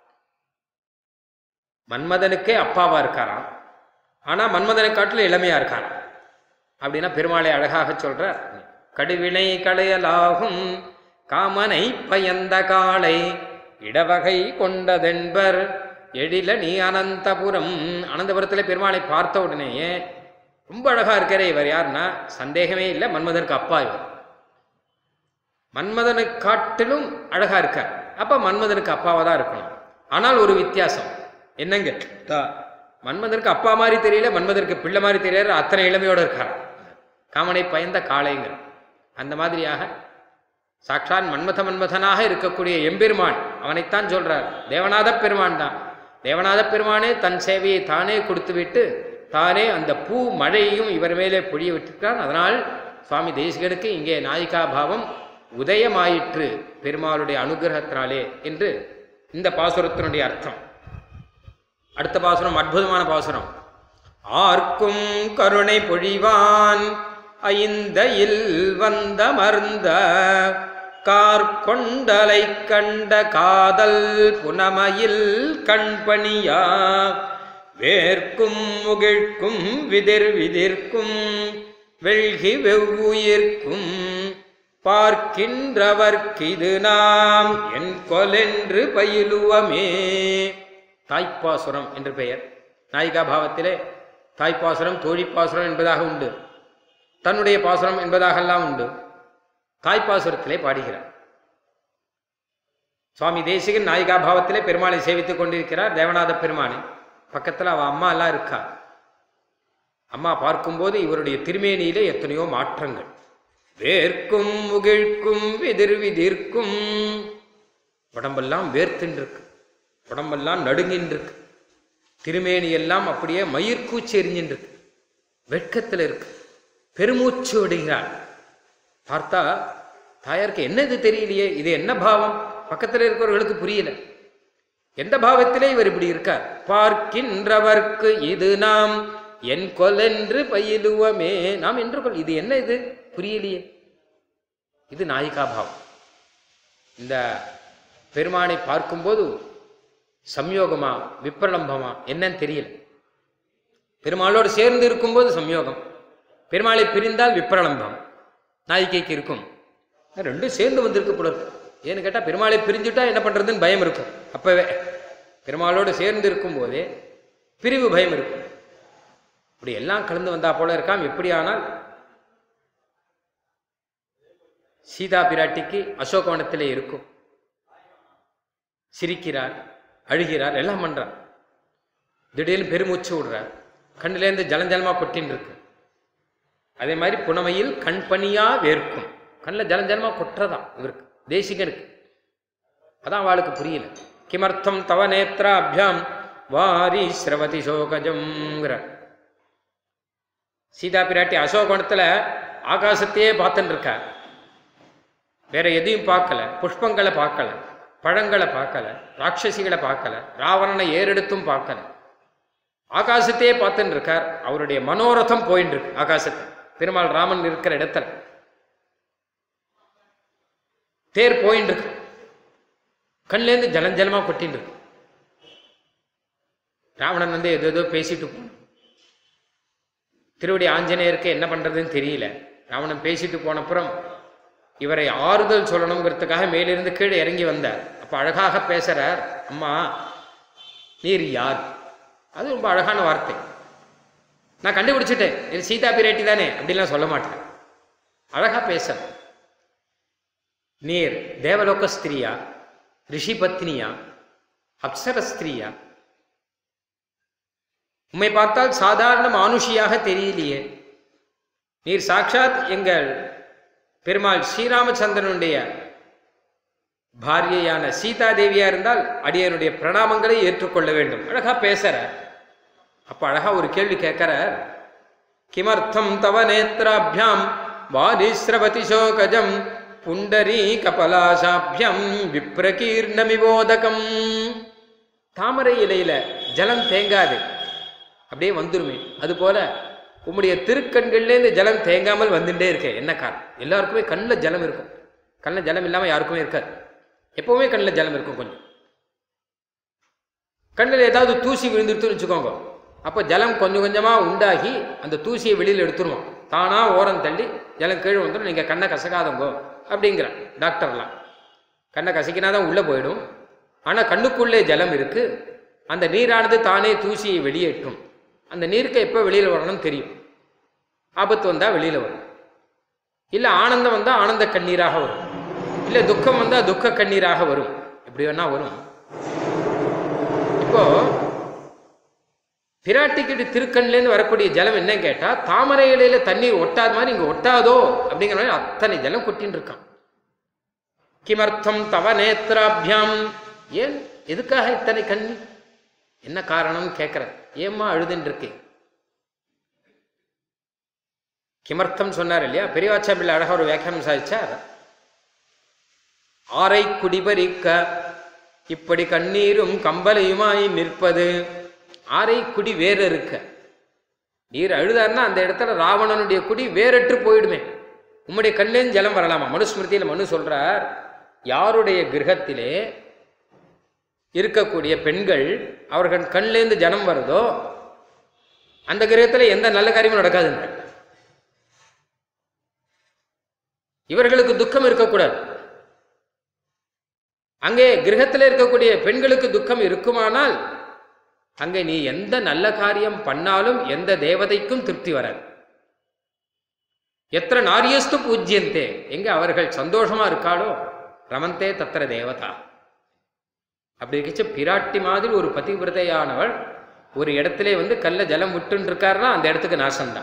மன்மதனுக்கே அப்பாவா இருக்காராம் ஆனா மன்மதனை காட்டிலும் இளமையா இருக்காராம் அப்படின்னா பெருமாளை அழகாக சொல்றார் கடுவினை களையலாகும் காமனை பயந்த காளை இடவகை கொண்டதென்பர் எழில நீ அனந்தபுரம் அனந்தபுரத்தில் பெருமாளை பார்த்த உடனேயே ரொம்ப அழகா இருக்கிற இவர் யாருன்னா சந்தேகமே இல்லை மன்மதனுக்கு அப்பா இவர் மன்மதனை காட்டிலும் அழகா இருக்கார் அப்ப மன்மதனுக்கு அப்பாவா தான் இருக்கணும் ஆனால் ஒரு வித்தியாசம் என்னங்க தா- மன்மதருக்கு அப்பா மாதிரி தெரியல மன்மதருக்கு பிள்ளை மாதிரி தெரியல அத்தனை இளமையோடு இருக்கார் காமனை பயந்த காளைங்கிற அந்த மாதிரியாக சாட்சான் மன்மத மன்மதனாக இருக்கக்கூடிய எம்பெருமான் அவனைத்தான் சொல்றார் தேவநாத பெருமான் தான் தேவநாத பெருமானே தன் சேவையை தானே கொடுத்துவிட்டு தானே அந்த பூ மழையையும் இவர் மேலே பொழிய விட்டிருக்கிறான் அதனால் சுவாமி தேசிகனுக்கு இங்கே நாயிகா பாவம் உதயமாயிற்று பெருமாளுடைய அனுகிரகத்தினாலே என்று இந்த பாசுரத்தினுடைய அர்த்தம் அடுத்த பாசுரம் அற்புதமான பாசுரம் ஆர்க்கும் கருணை பொழிவான் ஐந்தையில் வந்த மருந்த கார்கொண்டலை கண்ட காதல் புனமையில் கண்பணியா வேர்க்கும் முகிழ்க்கும் விதிர் விதிர்க்கும் வெள்கி வெவ்வுயிர்க்கும் பார்க்கின்றவர்க்கிது நாம் என் கொலென்று பயிலுவமே தாய்ப்பாசுரம் என்று பெயர் நாயிகா பாவத்திலே தாய்ப்பாசுரம் தோழிப்பாசுரம் என்பதாக உண்டு தன்னுடைய பாசுரம் என்பதாகலாம் உண்டு தாய்ப்பாசுரத்திலே பாடுகிறார் சுவாமி தேசிகன் நாயிகா பாவத்திலே பெருமாளை சேவித்துக் கொண்டிருக்கிறார் தேவநாத பெருமானை பக்கத்தில் அவ அம்மா எல்லாம் இருக்கா அம்மா பார்க்கும்போது இவருடைய திருமேனியிலே எத்தனையோ மாற்றங்கள் வேர்க்கும் முகிழ்க்கும் விதிர் விதிர்க்கும் உடம்பெல்லாம் வேர்த்துன்றிருக்கு உடம்பெல்லாம் நடுங்கின்னு இருக்கு திருமேனி எல்லாம் அப்படியே மயிர்கூச்சி எரிஞ்சின்னு இருக்கு வெட்கத்தில் இருக்கு பெருமூச்சு விடுகிறாள் பார்த்தா தாயாருக்கு என்ன இது தெரியலையே இது என்ன பாவம் பக்கத்தில் இருக்கிறவர்களுக்கு புரியல எந்த பாவத்திலே இவர் இப்படி இருக்கார் பார்க்கின்றவர்க்கு இது நாம் என் கொலென்று பயிலுவமே நாம் என்று கொள் இது என்ன இது புரியலையே இது நாயிகா பாவம் இந்த பெருமானை பார்க்கும்போது சம்யோகமா விப்ரலம்பமா என்னன்னு தெரியல பெருமாளோடு சேர்ந்து இருக்கும்போது சம்யோகம் பெருமாளை பிரிந்தால் விப்ரலம்பம் நாயிகைக்கு இருக்கும் ரெண்டும் சேர்ந்து வந்திருக்கு போல இருக்கு ஏன்னு கேட்டால் பெருமாளை பிரிஞ்சுட்டா என்ன பண்ணுறதுன்னு பயம் இருக்கும் அப்பவே பெருமாளோடு சேர்ந்து இருக்கும்போதே பிரிவு பயம் இருக்கும் இப்படி எல்லாம் கலந்து வந்தா போல இருக்காம் எப்படியானால் சீதா பிராட்டிக்கு அசோகவனத்திலே இருக்கும் சிரிக்கிறார் அழுகிறார் எல்லாம் பண்றார் திடீர்னு பெருமூச்சு விடுறார் கண்ணிலேருந்து ஜலஞ்சலமா கொட்டின்னு இருக்கு அதே மாதிரி புனமையில் கண் பனியா வேர்க்கும் கண்ணில் ஜலஞ்சலமா கொட்டுறதாம் இவருக்கு தேசிகனுக்கு அதான் அவளுக்கு புரியல கிமர்த்தம் தவ நேத்ராபியாம் வாரி ஸ்ரவதி சோகஜம்ங்கிற சீதா பிராட்டி அசோகவனத்தில் ஆகாசத்தையே பார்த்துன்னு இருக்கார் வேற எதையும் பார்க்கல புஷ்பங்களை பார்க்கல பழங்களை பார்க்கல ராட்சசிகளை பார்க்கல ராவணனை ஏறெடுத்தும் பார்க்கல ஆகாசத்தையே பார்த்துன்னு இருக்கார் அவருடைய மனோரதம் போயின்னு இருக்கு ஆகாசத்தை பெருமாள் ராமன் இருக்கிற இடத்துல தேர் போயின்னு இருக்கு கண்லேருந்து ஜலஞ்சலமா கொட்டின்னு இருக்கு ராவணன் வந்து ஏதோ ஏதோ பேசிட்டு போனான். திருவடி ஆஞ்சநேயருக்கு என்ன பண்றதுன்னு தெரியல ராவணன் பேசிட்டு போனப்புறம் இவரை ஆறுதல் சொல்லணுங்கிறதுக்காக மேலிருந்து கீழே இறங்கி வந்தார் அப்ப அழகாக பேசுறார் அம்மா நீர் யார் அது ரொம்ப அழகான வார்த்தை நான் கண்டுபிடிச்சிட்டேன் இது சீதா பிராட்டி தானே அப்படிலாம் சொல்ல மாட்டேன் அழகா பேச நீர் தேவலோக ஸ்திரியா ரிஷி பத்னியா அப்சர ஸ்திரியா உம்மை பார்த்தால் சாதாரண மானுஷியாக தெரியலையே நீர் சாட்சாத் எங்கள் பெருமாள் ஸ்ரீராமச்சந்திரனுடைய பாரியையான சீதா தேவியா இருந்தால் அடியனுடைய பிரணாமங்களை ஏற்றுக்கொள்ள வேண்டும் அழகா பேசுற அப்ப அழகா ஒரு கேள்வி கேட்கிறார் கிமர்த்தம் தவ நேத்ராபியாம் வாரிஸ்ரவதி சோகஜம் புண்டரீ கபலாசாபியம் விப்ரகீர்ணமிவோதகம் தாமரை இலையில ஜலம் தேங்காது அப்படியே வந்துருமே அதுபோல உம்முடைய திருக்கண்கள்லேருந்து ஜலம் தேங்காமல் வந்துட்டே இருக்கே என்ன காரணம் எல்லாருக்குமே கண்ணில் ஜலம் இருக்கும் கண்ணில் ஜலம் இல்லாமல் யாருக்குமே இருக்காது எப்பவுமே கண்ணில் ஜலம் இருக்கும் கொஞ்சம் கண்ணில் ஏதாவது தூசி விழுந்துருத்துன்னு வச்சுக்கோங்க அப்போ ஜலம் கொஞ்சம் கொஞ்சமாக உண்டாகி அந்த தூசியை வெளியில் எடுத்துருவோம் தானாக ஓரம் தள்ளி ஜலம் கீழே வந்துடும் நீங்கள் கண்ணை கசக்காதங்கோ அப்படிங்கிறான் டாக்டர்லாம் கண்ணை கசக்கினா தான் உள்ளே போயிடும் ஆனால் கண்ணுக்குள்ளே ஜலம் இருக்கு அந்த நீரானது தானே தூசியை வெளியேற்றும் அந்த நீருக்கு எப்போ வெளியில் வரணும்னு தெரியும் ஆபத்து வந்தால் வெளியில் வரும் இல்லை ஆனந்தம் வந்தால் ஆனந்த கண்ணீராக வரும் இல்லை துக்கம் வந்தால் துக்க கண்ணீராக வரும் எப்படி வேணா வரும் இப்போ பிராட்டிக்கிட்டு திருக்கண்லேருந்து வரக்கூடிய ஜலம் என்ன கேட்டா தாமரை இலையில தண்ணீர் ஒட்டாத மாதிரி இங்க ஒட்டாதோ அப்படிங்கிற மாதிரி அத்தனை ஜலம் கொட்டின்னு இருக்கான் கிமர்த்தம் தவ நேத்ராபியாம் ஏன் எதுக்காக இத்தனை கண்ணி என்ன காரணம் கேட்கிற ஏம்மா அழுதுன்னு இருக்கே கிமர்த்தம் சொன்னார் இல்லையா பெரியவாச்சா பிள்ளை அழகா ஒரு வியாக்கியானம் சாதிச்சார் ஆரை குடிபறிக்க இப்படி கண்ணீரும் கம்பலையுமாய் நிற்பது ஆரை குடி வேற இருக்க நீர் அழுதாருன்னா அந்த இடத்துல ராவணனுடைய குடி வேறற்று போயிடுமே உம்முடைய கண்லேருந்து ஜலம் வரலாமா மனுஸ்மிருதியில் மனு சொல்றார் யாருடைய கிரகத்திலே இருக்கக்கூடிய பெண்கள் அவர்கள் கண்லேருந்து ஜனம் வருதோ அந்த கிரகத்தில் எந்த நல்ல காரியமும் நடக்காதுங்க இவர்களுக்கு துக்கம் இருக்கக்கூடாது அங்கே கிரகத்தில் இருக்கக்கூடிய பெண்களுக்கு துக்கம் இருக்குமானால் அங்கே நீ எந்த நல்ல காரியம் பண்ணாலும் எந்த தேவதைக்கும் திருப்தி வராது எத்தனை நாரியஸ்து பூஜ்யந்தே எங்க அவர்கள் சந்தோஷமா இருக்காளோ ரமந்தே தத்திர தேவதா அப்படி இருக்கச்ச பிராட்டி மாதிரி ஒரு பதிவிரதையானவள் ஒரு இடத்திலே வந்து கல்ல ஜலம் விட்டுன்னு இருக்காருன்னா அந்த இடத்துக்கு நாசம்தான்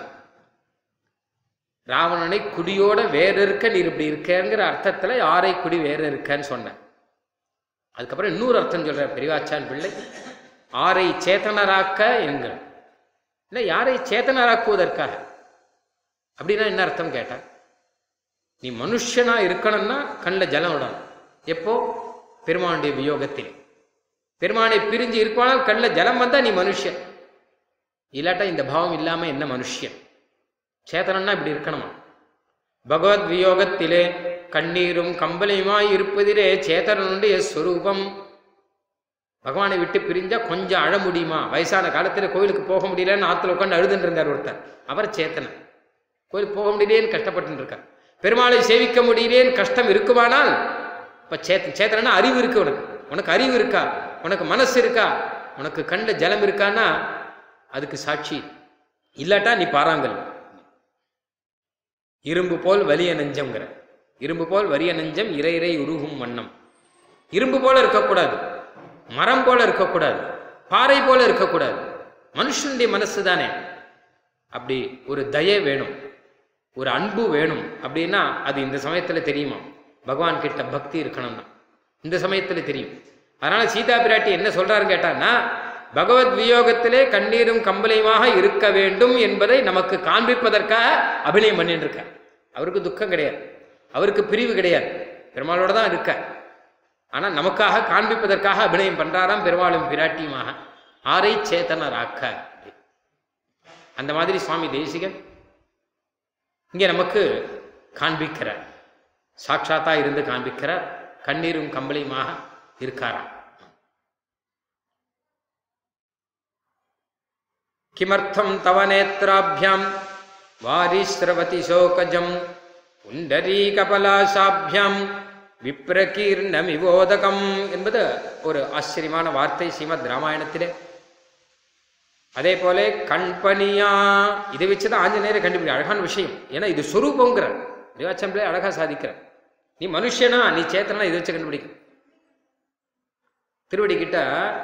ராவணனை குடியோட வேற இருக்க நீர் இப்படி இருக்கேங்கிற அர்த்தத்துல யாரை குடி வேற இருக்கன்னு சொன்னேன் அதுக்கப்புறம் இன்னொரு அர்த்தம் சொல்ற பெரியவாச்சான் பிள்ளை ஆரை சேத்தனராக்க எங்கள் இல்லை யாரை சேத்தனராக்குவதற்காக அப்படின்னா என்ன அர்த்தம் கேட்டா நீ மனுஷனா இருக்கணும்னா கண்ணில் ஜலம் விடணும் எப்போ பெருமானுடைய வியோகத்தில் பெருமானை பிரிஞ்சு இருப்பானால் கண்ணில் ஜலம் வந்தா நீ மனுஷன் இல்லாட்டா இந்த பாவம் இல்லாம என்ன மனுஷன் சேத்தனன்னா இப்படி இருக்கணுமா பகவத் வியோகத்திலே கண்ணீரும் கம்பலையுமாய் இருப்பதிலே சேத்தனனுடைய ஸ்வரூபம் பகவானை விட்டு பிரிஞ்சா கொஞ்சம் அழ முடியுமா வயசான காலத்தில் கோயிலுக்கு போக முடியலன்னு ஆத்துல உட்காந்து அழுதுன்னு இருந்தார் ஒருத்தர் அவர் சேத்தனன் கோயிலுக்கு போக முடியலேன்னு கஷ்டப்பட்டு இருக்கார் பெருமாளை சேவிக்க முடியலேன்னு கஷ்டம் இருக்குமானால் இப்போ சேத்த சேத்தனா அறிவு இருக்கு உனக்கு உனக்கு அறிவு இருக்கா உனக்கு மனசு இருக்கா உனக்கு கண்ணில் ஜலம் இருக்கான்னா அதுக்கு சாட்சி இல்லாட்டா நீ பாராங்கல் இரும்பு போல் வலிய நெஞ்சம்ங்கிற இரும்பு போல் வலிய நெஞ்சம் இறை இறை உருகும் வண்ணம் இரும்பு போல இருக்கக்கூடாது மரம் போல இருக்கக்கூடாது பாறை போல இருக்கக்கூடாது மனுஷனுடைய மனசு தானே அப்படி ஒரு தயை வேணும் ஒரு அன்பு வேணும் அப்படின்னா அது இந்த சமயத்துல தெரியுமா பகவான் கிட்ட பக்தி இருக்கணும்னா இந்த சமயத்துல தெரியும் அதனால சீதா பிராட்டி என்ன சொல்றாருன்னு கேட்டான்னா பகவத் வியோகத்திலே கண்ணீரும் கம்பளையுமாக இருக்க வேண்டும் என்பதை நமக்கு காண்பிப்பதற்காக அபிநயம் பண்ணிட்டு இருக்கார் அவருக்கு துக்கம் கிடையாது அவருக்கு பிரிவு கிடையாது பெருமாளோட தான் இருக்க ஆனா நமக்காக காண்பிப்பதற்காக அபிநயம் பண்றாராம் பெருமாளும் பிராட்டியுமாக ஆரை சேத்தனராக்க அந்த மாதிரி சுவாமி தேசிகன் இங்கே நமக்கு காண்பிக்கிறார் சாட்சாத்தா இருந்து காண்பிக்கிறார் கண்ணீரும் கம்பளியுமாக இருக்காராம் கிமர்த்தம் தவ நேத்ராபியாம் வாரிஸ்ரவதி சோகஜம் புண்டரீகபலாசாபியாம் விப்ரகீர்ணமிவோதகம் என்பது ஒரு ஆச்சரியமான வார்த்தை ஸ்ரீமத் ராமாயணத்திலே அதே போல கண்பனியா இதை வச்சுதான் ஆஞ்சநேயரை கண்டுபிடி அழகான விஷயம் ஏன்னா இது சொரூபங்கிறார் தேவாச்சம்பிளே அழகா சாதிக்கிறார் நீ மனுஷனா நீ சேத்தனா இதை வச்சு கண்டுபிடிக்க திருவடி கிட்ட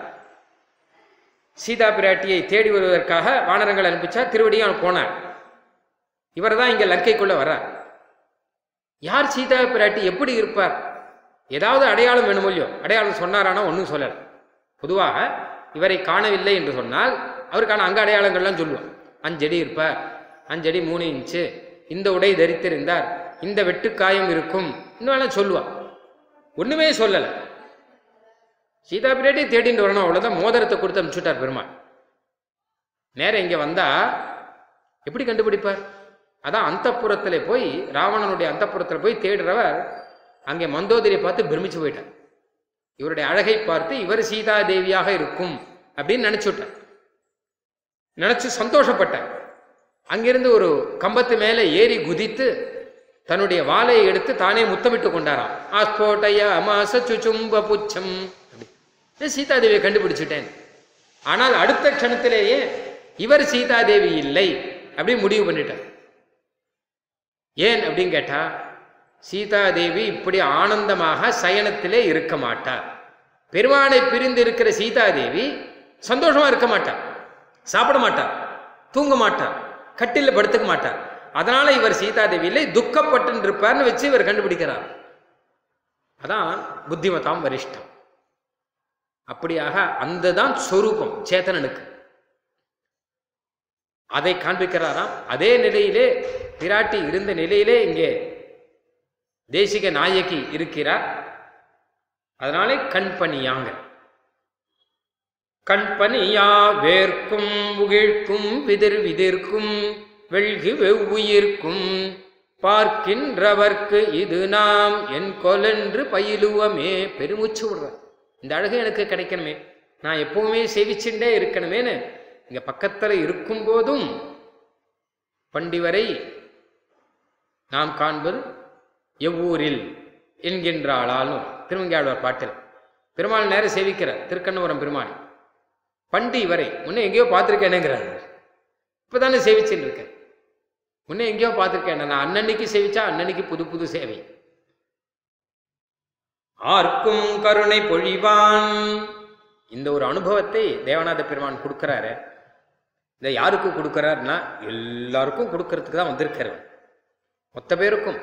சீதா பிராட்டியை தேடி வருவதற்காக வானரங்கள் அனுப்பிச்சா திருவடியும் அவன் போனார் இவர் தான் இங்க லங்கைக்குள்ள வர்றார் யார் சீதா பிராட்டி எப்படி இருப்பார் ஏதாவது அடையாளம் வேணும் இல்லையோ அடையாளம் சொன்னாரானா ஒன்றும் சொல்லலை பொதுவாக இவரை காணவில்லை என்று சொன்னால் அவருக்கான அங்க அடையாளங்கள்லாம் சொல்லுவார் அஞ்சடி இருப்பார் அஞ்சடி மூணு இன்ச்சு இந்த உடை தரித்திருந்தார் இந்த வெட்டுக்காயம் இருக்கும் இன்னும் சொல்லுவார் ஒண்ணுமே சொல்லலை சீதா பிராட்டி தேடிட்டு வரணும் அவ்வளோதான் மோதிரத்தை கொடுத்து அனுப்பிச்சுட்டார் பெருமாள் நேரம் இங்கே வந்தா எப்படி கண்டுபிடிப்பார் அதான் அந்தப்புறத்தில் போய் ராவணனுடைய அந்தப்புறத்தில் போய் தேடுறவர் அங்கே மந்தோதரியை பார்த்து பிரமிச்சு போயிட்டார் இவருடைய அழகை பார்த்து இவர் சீதா தேவியாக இருக்கும் அப்படின்னு நினைச்சு விட்டார் நினைச்சு சந்தோஷப்பட்டார் அங்கிருந்து ஒரு கம்பத்து மேலே ஏறி குதித்து தன்னுடைய வாளையை எடுத்து தானே முத்தமிட்டு கொண்டாராம் ஆஸ்போட்டய அமாச சுச்சும்ப புச்சம் சீதாதேவியை கண்டுபிடிச்சிட்டேன் ஆனால் அடுத்த க்ஷணத்திலேயே இவர் சீதாதேவி இல்லை அப்படி முடிவு பண்ணிட்டார் ஏன் அப்படின்னு கேட்டா சீதாதேவி இப்படி ஆனந்தமாக சயனத்திலே இருக்க மாட்டார் பெருமானை பிரிந்து இருக்கிற சீதாதேவி சந்தோஷமா இருக்க மாட்டார் சாப்பிட மாட்டார் தூங்க மாட்டார் கட்டில படுத்துக்க மாட்டார் அதனால இவர் சீதாதேவியிலே துக்கப்பட்டு இருப்பார்னு வச்சு இவர் கண்டுபிடிக்கிறார் அதான் புத்திமதாம் வரிஷ்டம் அப்படியாக அந்த தான் சொரூபம் சேத்தனனுக்கு அதை காண்பிக்கிறாராம் அதே நிலையிலே பிராட்டி இருந்த நிலையிலே இங்கே தேசிக நாயகி இருக்கிறார் அதனாலே கண்பணியாங்க கண்பனியா வேர்க்கும் உகிழ்க்கும் விதிர் விதிர்க்கும் வெள்கி வெவ்வுயிர்க்கும் பார்க்கின்றவர்க்கு இது நாம் என் கொலென்று பயிலுவமே பெருமூச்சு விடுற இந்த அழகு எனக்கு கிடைக்கணுமே நான் எப்பவுமே சேவிச்சுட்டே இருக்கணுமேன்னு இங்க பக்கத்துல இருக்கும் போதும் பண்டிவரை நாம் காண்பது எவ்வூரில் என்கின்றாளாலும் திருமங்கையாழ்வார் பாட்டில் பெருமாள் நேரம் சேவிக்கிறார் திருக்கண்ணபுரம் பெருமாள் பண்டி வரை முன்ன எங்கேயோ பார்த்துருக்கேனுங்கிறார் இப்பதானே சேவிச்சுட்டு இருக்கேன் முன்ன எங்கேயோ பார்த்துருக்கேன் நான் அன்னன்னைக்கு சேவிச்சா அன்னன்னைக்கு புது புது சேவை ஆர்க்கும் கருணை பொழிவான் இந்த ஒரு அனுபவத்தை தேவநாத பெருமான் கொடுக்கிறாரு இதை யாருக்கு கொடுக்கிறாருன்னா எல்லாருக்கும் கொடுக்கறதுக்கு தான் வந்திருக்காரு மொத்த பேருக்கும்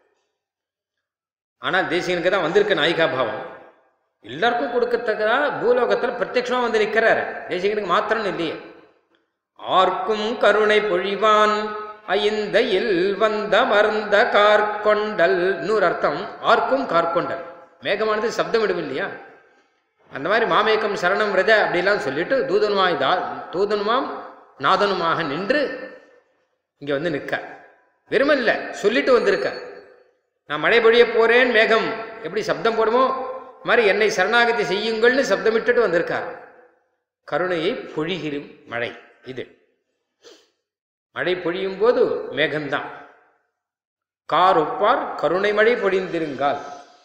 ஆனால் தேசிகனுக்கு தான் வந்திருக்க நாயிகா பாவம் எல்லாருக்கும் கொடுக்கறதுக்கா பூலோகத்தில் பிரத்யட்சமா வந்து நிற்கிறாரு தேசிகனுக்கு மாத்திரம் இல்லையே ஆர்க்கும் கருணை பொழிவான் ஐந்தையில் வந்த மருந்த கார்கொண்டல் இன்னொரு அர்த்தம் ஆர்க்கும் கார்கொண்டல் மேகமானது சப்தமிடும் இல்லையா அந்த மாதிரி மாமேக்கம் சரணம் ரஜ அப்படிலாம் சொல்லிட்டு தூதனுமாய் தா தூதனுமாம் நாதனுமாக நின்று இங்க வந்து நிற்க வெறுமல்ல சொல்லிட்டு வந்திருக்க நான் மழை பொழிய போறேன் மேகம் எப்படி சப்தம் போடுமோ அது மாதிரி என்னை சரணாகதி செய்யுங்கள்னு சப்தமிட்டுட்டு வந்திருக்கார் கருணையை பொழிகிறும் மழை இது மழை பொழியும் போது மேகம்தான் கார் ஒப்பார் கருணை மழை பொழிந்திருங்கால்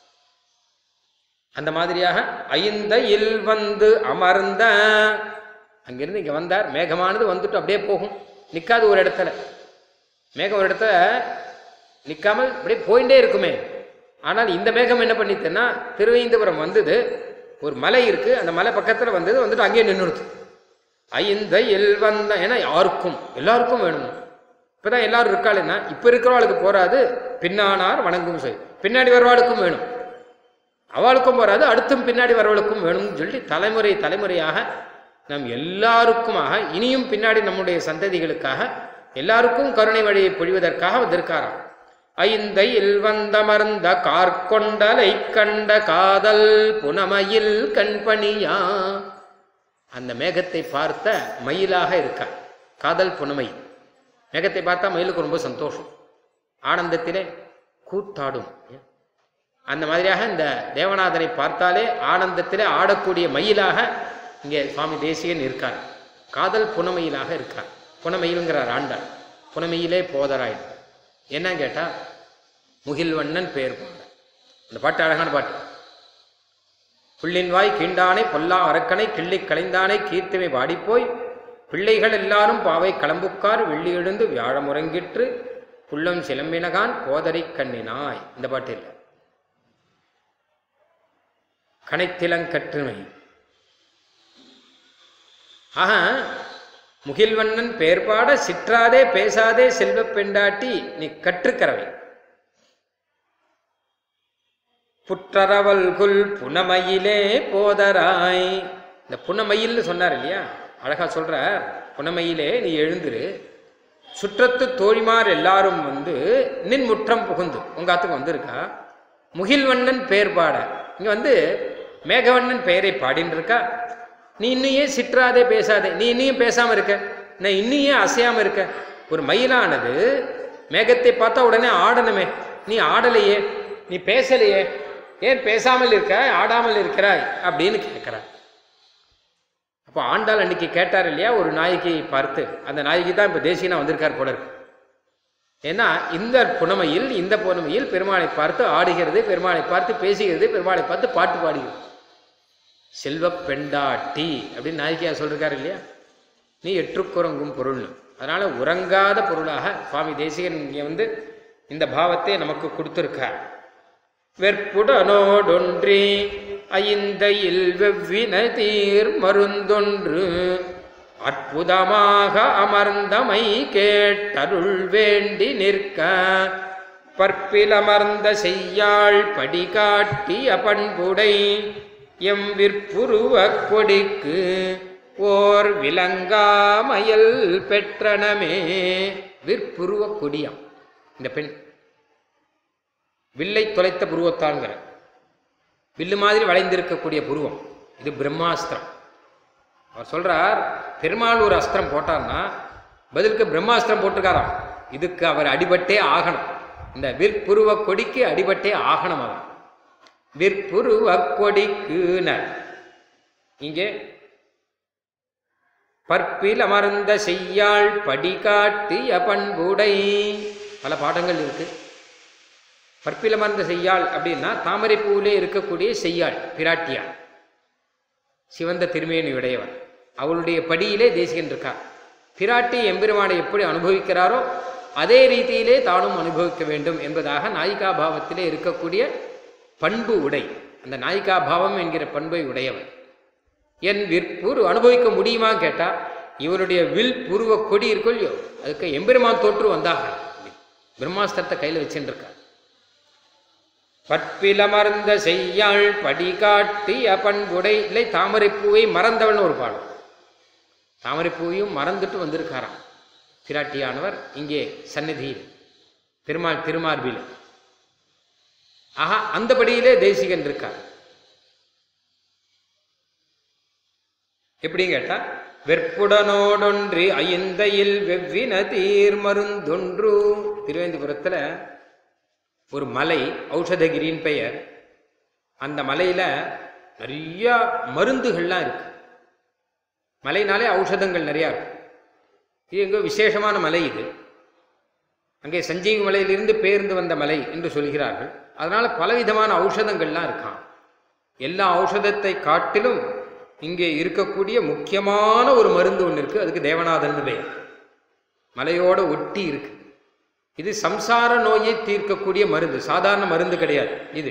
அந்த மாதிரியாக ஐந்த இல் வந்து அமர்ந்த அங்கிருந்து இங்க வந்தார் மேகமானது வந்துட்டு அப்படியே போகும் நிக்காது ஒரு இடத்துல மேகம் ஒரு இடத்துல நிக்காமல் அப்படியே போயிட்டே இருக்குமே ஆனால் இந்த மேகம் என்ன பண்ணித்தேன்னா திருவைந்தபுரம் வந்தது ஒரு மலை இருக்கு அந்த மலை பக்கத்துல வந்தது வந்துட்டு அங்கேயே நின்றுடுது ஐந்த எல் வந்த ஏன்னா யாருக்கும் எல்லாருக்கும் வேணும் இப்பதான் எல்லாரும் இருக்காளுன்னா இப்ப இருக்கிறவாளுக்கு போறாது பின்னானார் வணங்கும் சொல் பின்னாடி வருவாளுக்கும் வேணும் அவளுக்கும் வராது அடுத்தும் பின்னாடி வரவளுக்கும் வேணும்னு சொல்லி தலைமுறை தலைமுறையாக நம் எல்லாருக்குமாக இனியும் பின்னாடி நம்முடைய சந்ததிகளுக்காக எல்லாருக்கும் கருணை வழியை பொழிவதற்காக வந்திருக்காராம் ஐந்தை வந்தமர்ந்த கார்கொண்டலை கண்ட காதல் புனமையில் கண்பணியா அந்த மேகத்தை பார்த்த மயிலாக இருக்கா காதல் புனமை மேகத்தை பார்த்தா மயிலுக்கு ரொம்ப சந்தோஷம் ஆனந்தத்திலே கூத்தாடும் அந்த மாதிரியாக இந்த தேவநாதனை பார்த்தாலே ஆனந்தத்திலே ஆடக்கூடிய மயிலாக இங்கே சுவாமி தேசிகன் இருக்கார் காதல் புனமையிலாக இருக்கார் புனமையிலுங்கிறார் ஆண்டாள் புனமையிலே போதராய் என்ன கேட்டா முகில்வண்ணன் பெயர் பாட அந்த பாட்டு அழகான பாட்டு புள்ளின் வாய் கீண்டானை பொல்லா அரக்கனை கிள்ளி களைந்தானை கீர்த்திமை பாடிப்போய் பிள்ளைகள் எல்லாரும் பாவை களம்புக்கார் வெள்ளி எழுந்து வியாழமுறங்கிற்று புள்ளம் சிலம்பினகான் போதரை கண்ணினாய் இந்த பாட்டு இல்லை கனைத்திலங்கற்றுமை ஆக முகில்வண்ணன் பேர்பாட சிற்றாதே பேசாதே செல்வப் பெண்டாட்டி நீ கற்றுக்கறவை புற்றரவல்குல் புனமயிலே போதராய் இந்த புனமயில்னு சொன்னார் இல்லையா அழகா சொல்றார் புனமயிலே நீ எழுந்துரு சுற்றத்து தோழிமார் எல்லாரும் வந்து நின் முற்றம் புகுந்து உங்க ஆத்துக்கு வந்திருக்கா முகில்வண்ணன் பெயர் பாட இங்க வந்து மேகவண்ணன் பெயரை பாடின்னு இருக்கா நீ இன்னும் ஏன் சிற்றாதே பேசாதே நீ இன்னும் பேசாம இருக்க நான் இன்னும் ஏன் அசையாம இருக்க ஒரு மயிலானது மேகத்தை பார்த்தா உடனே ஆடணுமே நீ ஆடலையே நீ பேசலையே ஏன் பேசாமல் இருக்க ஆடாமல் இருக்கிறாய் அப்படின்னு கேட்கிறார் அப்போ ஆண்டாள் அன்னைக்கு கேட்டார் இல்லையா ஒரு நாயகியை பார்த்து அந்த நாயகி தான் இப்போ தேசியனா வந்திருக்கார் போல இருக்கு ஏன்னா இந்த புனமையில் இந்த புனமையில் பெருமாளை பார்த்து ஆடுகிறது பெருமாளை பார்த்து பேசுகிறது பெருமாளை பார்த்து பாட்டு பாடுகிறது செல்வ பெண்டாட்டி அப்படின்னு நாயகியா சொல்லிருக்காரு இல்லையா நீ எற்றுக்குறங்கும் பொருள்னு அதனால உறங்காத பொருளாக சுவாமி தேசிகன் இங்கே வந்து இந்த பாவத்தை நமக்கு கொடுத்திருக்கார் வெற்புடனோடொன்றி ஐந்தையில் வெவ்வின தீர் மருந்தொன்று அற்புதமாக அமர்ந்தமை கேட்டருள் வேண்டி நிற்க பற்பிலமர்ந்த செய்யாள் படி காட்டிய பண்புடை எம் விற்புருவக் கொடிக்கு ஓர் விலங்காமயல் பெற்றனமே விற்புருவ கொடியாம் இந்த பெண் வில்லை தொலைத்த புருவத்தான்கிற வில்லு மாதிரி வளைந்திருக்கக்கூடிய புருவம் இது பிரம்மாஸ்திரம் அவர் சொல்றார் பெருமாள் ஒரு அஸ்திரம் போட்டார்னா பதிலுக்கு பிரம்மாஸ்திரம் போட்டிருக்காராம் இதுக்கு அவர் அடிபட்டே ஆகணும் இந்த விற்புருவ கொடிக்கு அடிபட்டே ஆகணும் அவர் விற்புருவ கொடிக்குனர் இங்கே பற்பில் அமர்ந்த செய்யாள் படி காட்டிய பண்புடை பல பாடங்கள் இருக்கு பற்பில் அமர்ந்த செய்யாள் அப்படின்னா தாமரை பூவிலே இருக்கக்கூடிய செய்யாள் பிராட்டியாள் சிவந்த திருமேனியுடையவர் அவளுடைய படியிலே தேசிகன் இருக்கார் பிராட்டி எம்பெருமானை எப்படி அனுபவிக்கிறாரோ அதே ரீதியிலே தானும் அனுபவிக்க வேண்டும் என்பதாக நாயிகா பாவத்திலே இருக்கக்கூடிய பண்பு உடை அந்த நாயிகா பாவம் என்கிற பண்பை உடையவர் என் விற்புரு அனுபவிக்க முடியுமா கேட்டா இவருடைய வில் புருவ கொடி இருக்கோ இல்லையோ அதுக்கு எம்பெருமான் தோற்று வந்தாக பிரம்மாஸ்திரத்தை கையில் வச்சுருக்கார் பற்பிலமர்ந்த செய்யாள் படி காட்டிய பண்புடை இல்லை தாமரைப்பூவை மறந்தவன் ஒரு பாடம் தாமரைப்பூவையும் மறந்துட்டு வந்திருக்காராம் பிராட்டியானவர் இங்கே சந்நிதியில் பெருமாள் திருமார்பில் ஆஹா அந்தபடியிலே தேசிகன் இருக்கார் எப்படின்னு கேட்டா வெற்புடனோடொன்றி ஐந்தையில் வெவ்வின தீர் மருந்தொன்று திருவேந்திபுரத்தில் ஒரு மலை ஔஷதகிரின் பெயர் அந்த மலையில நிறைய மருந்துகள்லாம் இருக்கு மலைனாலே ஔஷதங்கள் நிறையா இருக்கும் இது எங்கோ விசேஷமான மலை இது அங்கே சஞ்சீவி மலையிலிருந்து பேர்ந்து வந்த மலை என்று சொல்கிறார்கள் அதனால பலவிதமான ஔஷதங்கள்லாம் இருக்கான் எல்லா ஔஷதத்தை காட்டிலும் இங்கே இருக்கக்கூடிய முக்கியமான ஒரு மருந்து ஒன்று இருக்கு அதுக்கு தேவநாதன் பெயர் மலையோட ஒட்டி இருக்கு இது சம்சார நோயை தீர்க்கக்கூடிய மருந்து சாதாரண மருந்து கிடையாது இது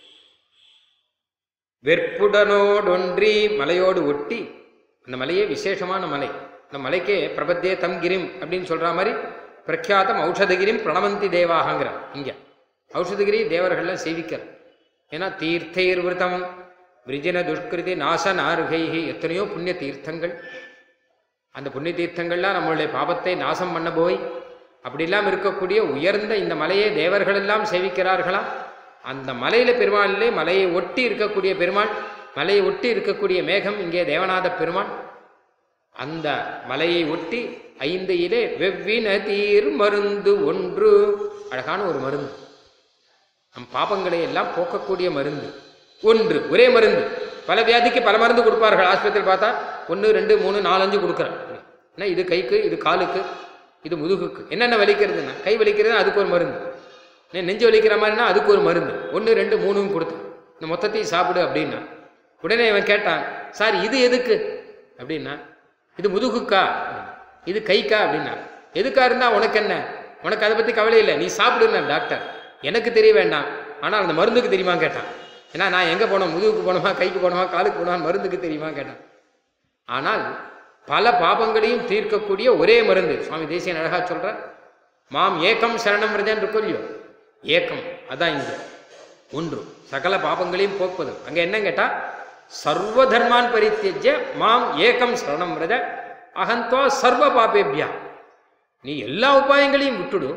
வெற்புடனோடொன்றி மலையோடு ஒட்டி அந்த மலையே விசேஷமான மலை அந்த மலைக்கே பிரபத்தே தம் கிரிம் அப்படின்னு சொல்ற மாதிரி பிரக்யாத்தம் ஔஷதகிரிம் பிரணவந்தி தேவாகங்கிறார் இங்க ஔஷதகிரி தேவர்கள்லாம் சேவிக்கிற ஏன்னா தீர்த்தைர் விரதம் விரிஜன துஷ்கிருதி நாசனாருகைகி எத்தனையோ புண்ணிய தீர்த்தங்கள் அந்த புண்ணிய தீர்த்தங்கள்லாம் நம்மளுடைய பாபத்தை நாசம் பண்ண போய் அப்படிலாம் இருக்கக்கூடிய உயர்ந்த இந்த மலையை தேவர்கள் எல்லாம் சேவிக்கிறார்களாம் அந்த மலையில பெருமாளிலே மலையை ஒட்டி இருக்கக்கூடிய பெருமாள் மலையை ஒட்டி இருக்கக்கூடிய மேகம் இங்கே தேவநாத பெருமாள் அந்த மலையை ஒட்டி ஐந்தையிலே வெவ்வின தீர் மருந்து ஒன்று அழகான ஒரு மருந்து நம் பாபங்களை எல்லாம் போக்கக்கூடிய மருந்து ஒன்று ஒரே மருந்து பல வியாதிக்கு பல மருந்து கொடுப்பார்கள் ஆஸ்பத்திரியில் பார்த்தா ஒன்று ரெண்டு மூணு நாலஞ்சு கொடுக்குறேன் ஏன்னா இது கைக்கு இது காலுக்கு இது முதுகுக்கு என்னென்ன வலிக்கிறதுன்னா கை வலிக்கிறதுனா அதுக்கு ஒரு மருந்து நெ- நெஞ்சு வலிக்கிற மாதிரினா அதுக்கு ஒரு மருந்து ஒன்று ரெண்டு மூணும் கொடுத்தேன் இந்த மொத்தத்தையும் சாப்பிடு அப்படின்னா உடனே இவன் கேட்டான் சார் இது எதுக்கு அப்படின்னா இது முதுகுக்கா இது கைக்கா அப்படின்னா எதுக்கா இருந்தா உனக்கு என்ன உனக்கு அதை பற்றி கவலை இல்லை நீ சாப்பிடுன்னா டாக்டர் எனக்கு தெரிய வேண்டாம் ஆனால் அந்த மருந்துக்கு தெரியுமா கேட்டான் ஏன்னா நான் எங்கே போனோம் முதுகுக்கு போனோமா கைக்கு போனோமா காலுக்கு போனோமா மருந்துக்கு தெரியுமா கேட்டான் ஆனால் பல பாபங்களையும் தீர்க்கக்கூடிய ஒரே மருந்து சுவாமி தேசியன் அழகா சொல்ற மாம் ஏக்கம் சரணம் விரதன் இருக்கும் இல்லையோ ஏக்கம் அதான் இங்க ஒன்று சகல பாபங்களையும் போக்குவது அங்க என்ன கேட்டா சர்வ தர்மான் பரித்தியஜ்ய மாம் ஏக்கம் சரணம் விரத அகந்தோ சர்வ பாபேபியா நீ எல்லா உபாயங்களையும் விட்டுடு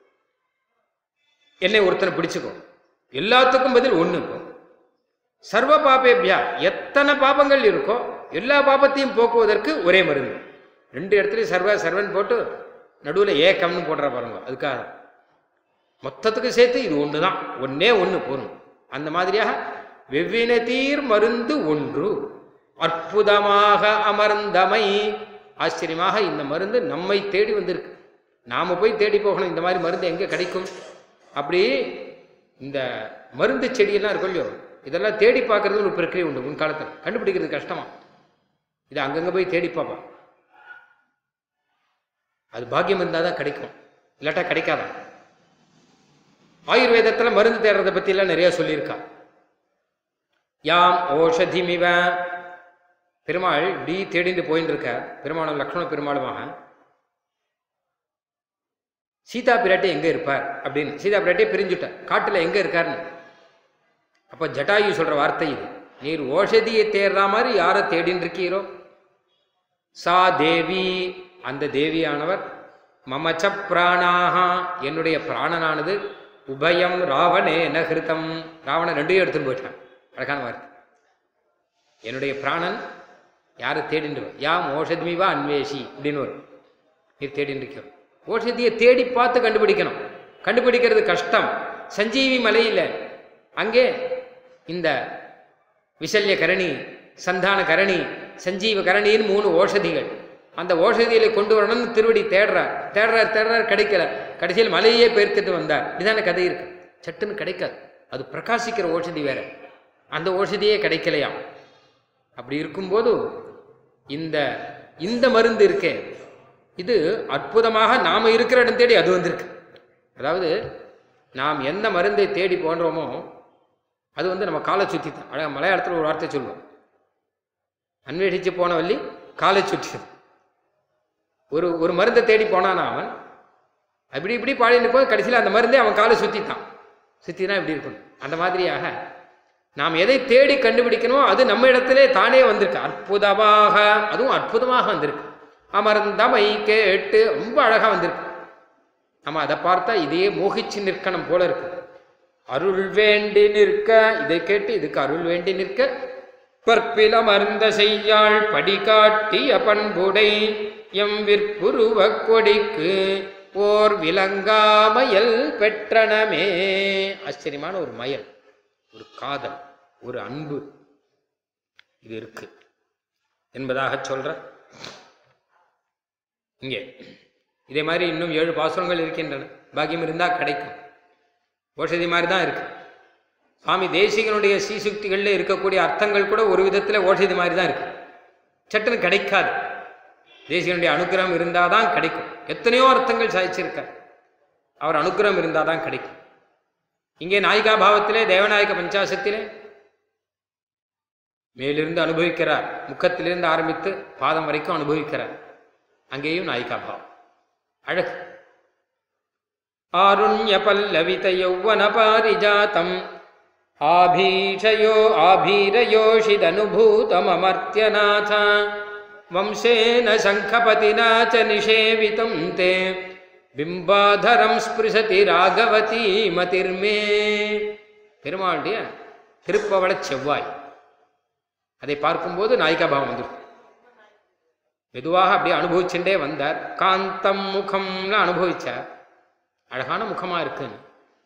என்னை ஒருத்தனை பிடிச்சுக்கோ எல்லாத்துக்கும் பதில் ஒன்று இப்போ சர்வ பாபேபியா எத்தனை பாபங்கள் இருக்கோ எல்லா பாபத்தையும் போக்குவதற்கு ஒரே மருந்து ரெண்டு இடத்துலையும் சர்வ சர்வன் போட்டு நடுவில் ஏக்கம்னு போடுற பாருங்க அதுக்காக மொத்தத்துக்கு சேர்த்து இது ஒன்று தான் ஒன்னே ஒன்று போதும் அந்த மாதிரியாக வெவ்வின தீர் மருந்து ஒன்று அற்புதமாக அமர்ந்தமை ஆச்சரியமாக இந்த மருந்து நம்மை தேடி வந்திருக்கு நாம போய் தேடி போகணும் இந்த மாதிரி மருந்து எங்கே கிடைக்கும் அப்படி இந்த மருந்து செடியெல்லாம் இருக்கும் இல்லையோ இதெல்லாம் தேடி பார்க்கறது ஒரு பிரக்கிரியை உண்டு முன்காலத்தில் கண்டுபிடிக்கிறது கஷ்டமா இது அங்கங்கே போய் தேடி பார்ப்பான் அது பாக்கியம் இருந்தால் தான் கிடைக்கும் இல்லாட்டா கிடைக்காதான் ஆயுர்வேதத்தில் மருந்து தேடுறதை பற்றிலாம் நிறைய சொல்லியிருக்கா யாம் ஓஷதிமிவ பெருமாள் இப்படி தேடிட்டு போயின்னு இருக்க பெருமாளும் லக்ஷ்மண பெருமாளுமாக சீதா பிராட்டி எங்க இருப்பார் அப்படின்னு சீதா பிராட்டியை பிரிஞ்சுட்டார் காட்டுல எங்க இருக்காருன்னு அப்ப ஜட்டாயு சொல்ற வார்த்தை இது நீர் ஓஷதியை தேடுற மாதிரி யாரை தேடின்னு இருக்கீரோ சா தேவி அந்த தேவியானவர் மமச்ச பிராணாகா என்னுடைய பிராணனானது உபயம் ராவணே நகிருத்தம் ராவணன் ரெண்டையும் எடுத்துன்னு போயிட்டான் அழகான வார்த்தை என்னுடைய பிராணன் யாரை தேடின்னு வரும்? யாம் ஓஷதிமிவா அன்வேஷி அப்படின்னு வரும் நீர் தேடின்னு இருக்கிறோம் ஓஷதியை தேடி பார்த்து கண்டுபிடிக்கணும் கண்டுபிடிக்கிறது கஷ்டம் சஞ்சீவி மலையில் அங்கே இந்த விசல்ய கரணி சந்தான கரணி சஞ்சீவ கரணின்னு மூணு ஓஷதிகள் அந்த ஓஷதிகளை கொண்டு வரணும்னு திருவடி தேடுறார் தேடுறார் தேடுறார் கிடைக்கல கடைசியில் மலையே பெயர்த்துட்டு வந்தார் இதுதானே கதை இருக்கு சட்டுன்னு கிடைக்காது அது பிரகாசிக்கிற ஓஷதி வேற அந்த ஓஷதியே கிடைக்கலையாம் அப்படி இருக்கும்போது இந்த இந்த மருந்து இருக்கே இது அற்புதமாக நாம இருக்கிற இடம் தேடி அது வந்திருக்கு அதாவது நாம் எந்த மருந்தை தேடி போன்றோமோ அது வந்து நம்ம காலை சுற்றி தான் அழகாக மலையாளத்தில் ஒரு வார்த்தை சொல்லுவோம் அன்வேஷிச்சு போன வள்ளி காலை சுற்றி ஒரு ஒரு மருந்தை தேடி போனானா அவன் அப்படி இப்படி பாடிட்டு போய் கடைசியில் அந்த மருந்தே அவன் காலை சுற்றித்தான் சுற்றினா இப்படி இருக்கணும் அந்த மாதிரியாக நாம் எதை தேடி கண்டுபிடிக்கணுமோ அது நம்ம இடத்திலே தானே வந்திருக்கு அற்புதமாக அதுவும் அற்புதமாக வந்திருக்கு அமர்ந்தமை கேட்டு ரொம்ப அழகா வந்திருக்கு நம்ம அதை பார்த்தா இதையே மோகிச்சு நிற்கணும் போல இருக்கு அருள் வேண்டி நிற்க இதை கேட்டு இதுக்கு அருள் வேண்டி நிற்க பற்பில் அமர்ந்த செய்யாள் படிகாட்டிய பண்புடை எம் விற்புருவ கொடிக்கு ஓர் விலங்காமயல் பெற்றனமே ஆச்சரியமான ஒரு மயல் ஒரு காதல் ஒரு அன்பு இது இருக்கு என்பதாக சொல்ற இங்கே இதே மாதிரி இன்னும் ஏழு பாசுரங்கள் இருக்கின்றன பாக்கியம் இருந்தால் கிடைக்கும் ஓஷதி மாதிரி தான் இருக்கு சுவாமி தேசிகனுடைய சீசுக்திகளில் இருக்கக்கூடிய அர்த்தங்கள் கூட ஒரு விதத்தில் ஓஷதி மாதிரி தான் இருக்கு சட்டுன்னு கிடைக்காது தேசிகனுடைய அனுக்கிரகம் இருந்தால் தான் கிடைக்கும் எத்தனையோ அர்த்தங்கள் சாதிச்சிருக்கார் அவர் அனுக்கிரகம் இருந்தால் தான் கிடைக்கும் இங்கே நாயிகா பாவத்திலே தேவநாயக பஞ்சாசத்திலே மேலிருந்து அனுபவிக்கிறார் முக்கத்திலிருந்து ஆரம்பித்து பாதம் வரைக்கும் அனுபவிக்கிறார் அங்கேயும் நாயிகா பாவம் அழகு ஆருண்ய பல்லவித யௌவன பாரிஜாத்தம் ஆபீஷயோ ஆபீரயோஷிதனுபூதமமர்த்தியநாத வம்சேன சங்கபதினா ச நிஷேவிதம் தே பிம்பாதரம் ஸ்பிருசதி ராகவதி மதிர்மே பெருமாளுடைய திருப்பவள செவ்வாய் அதை பார்க்கும்போது நாயிகா பாவம் வந்துடும் மெதுவாக அப்படியே அனுபவிச்சுட்டே வந்தார் காந்தம் முகம்லாம் அனுபவிச்சார் அழகான முகமா இருக்குன்னு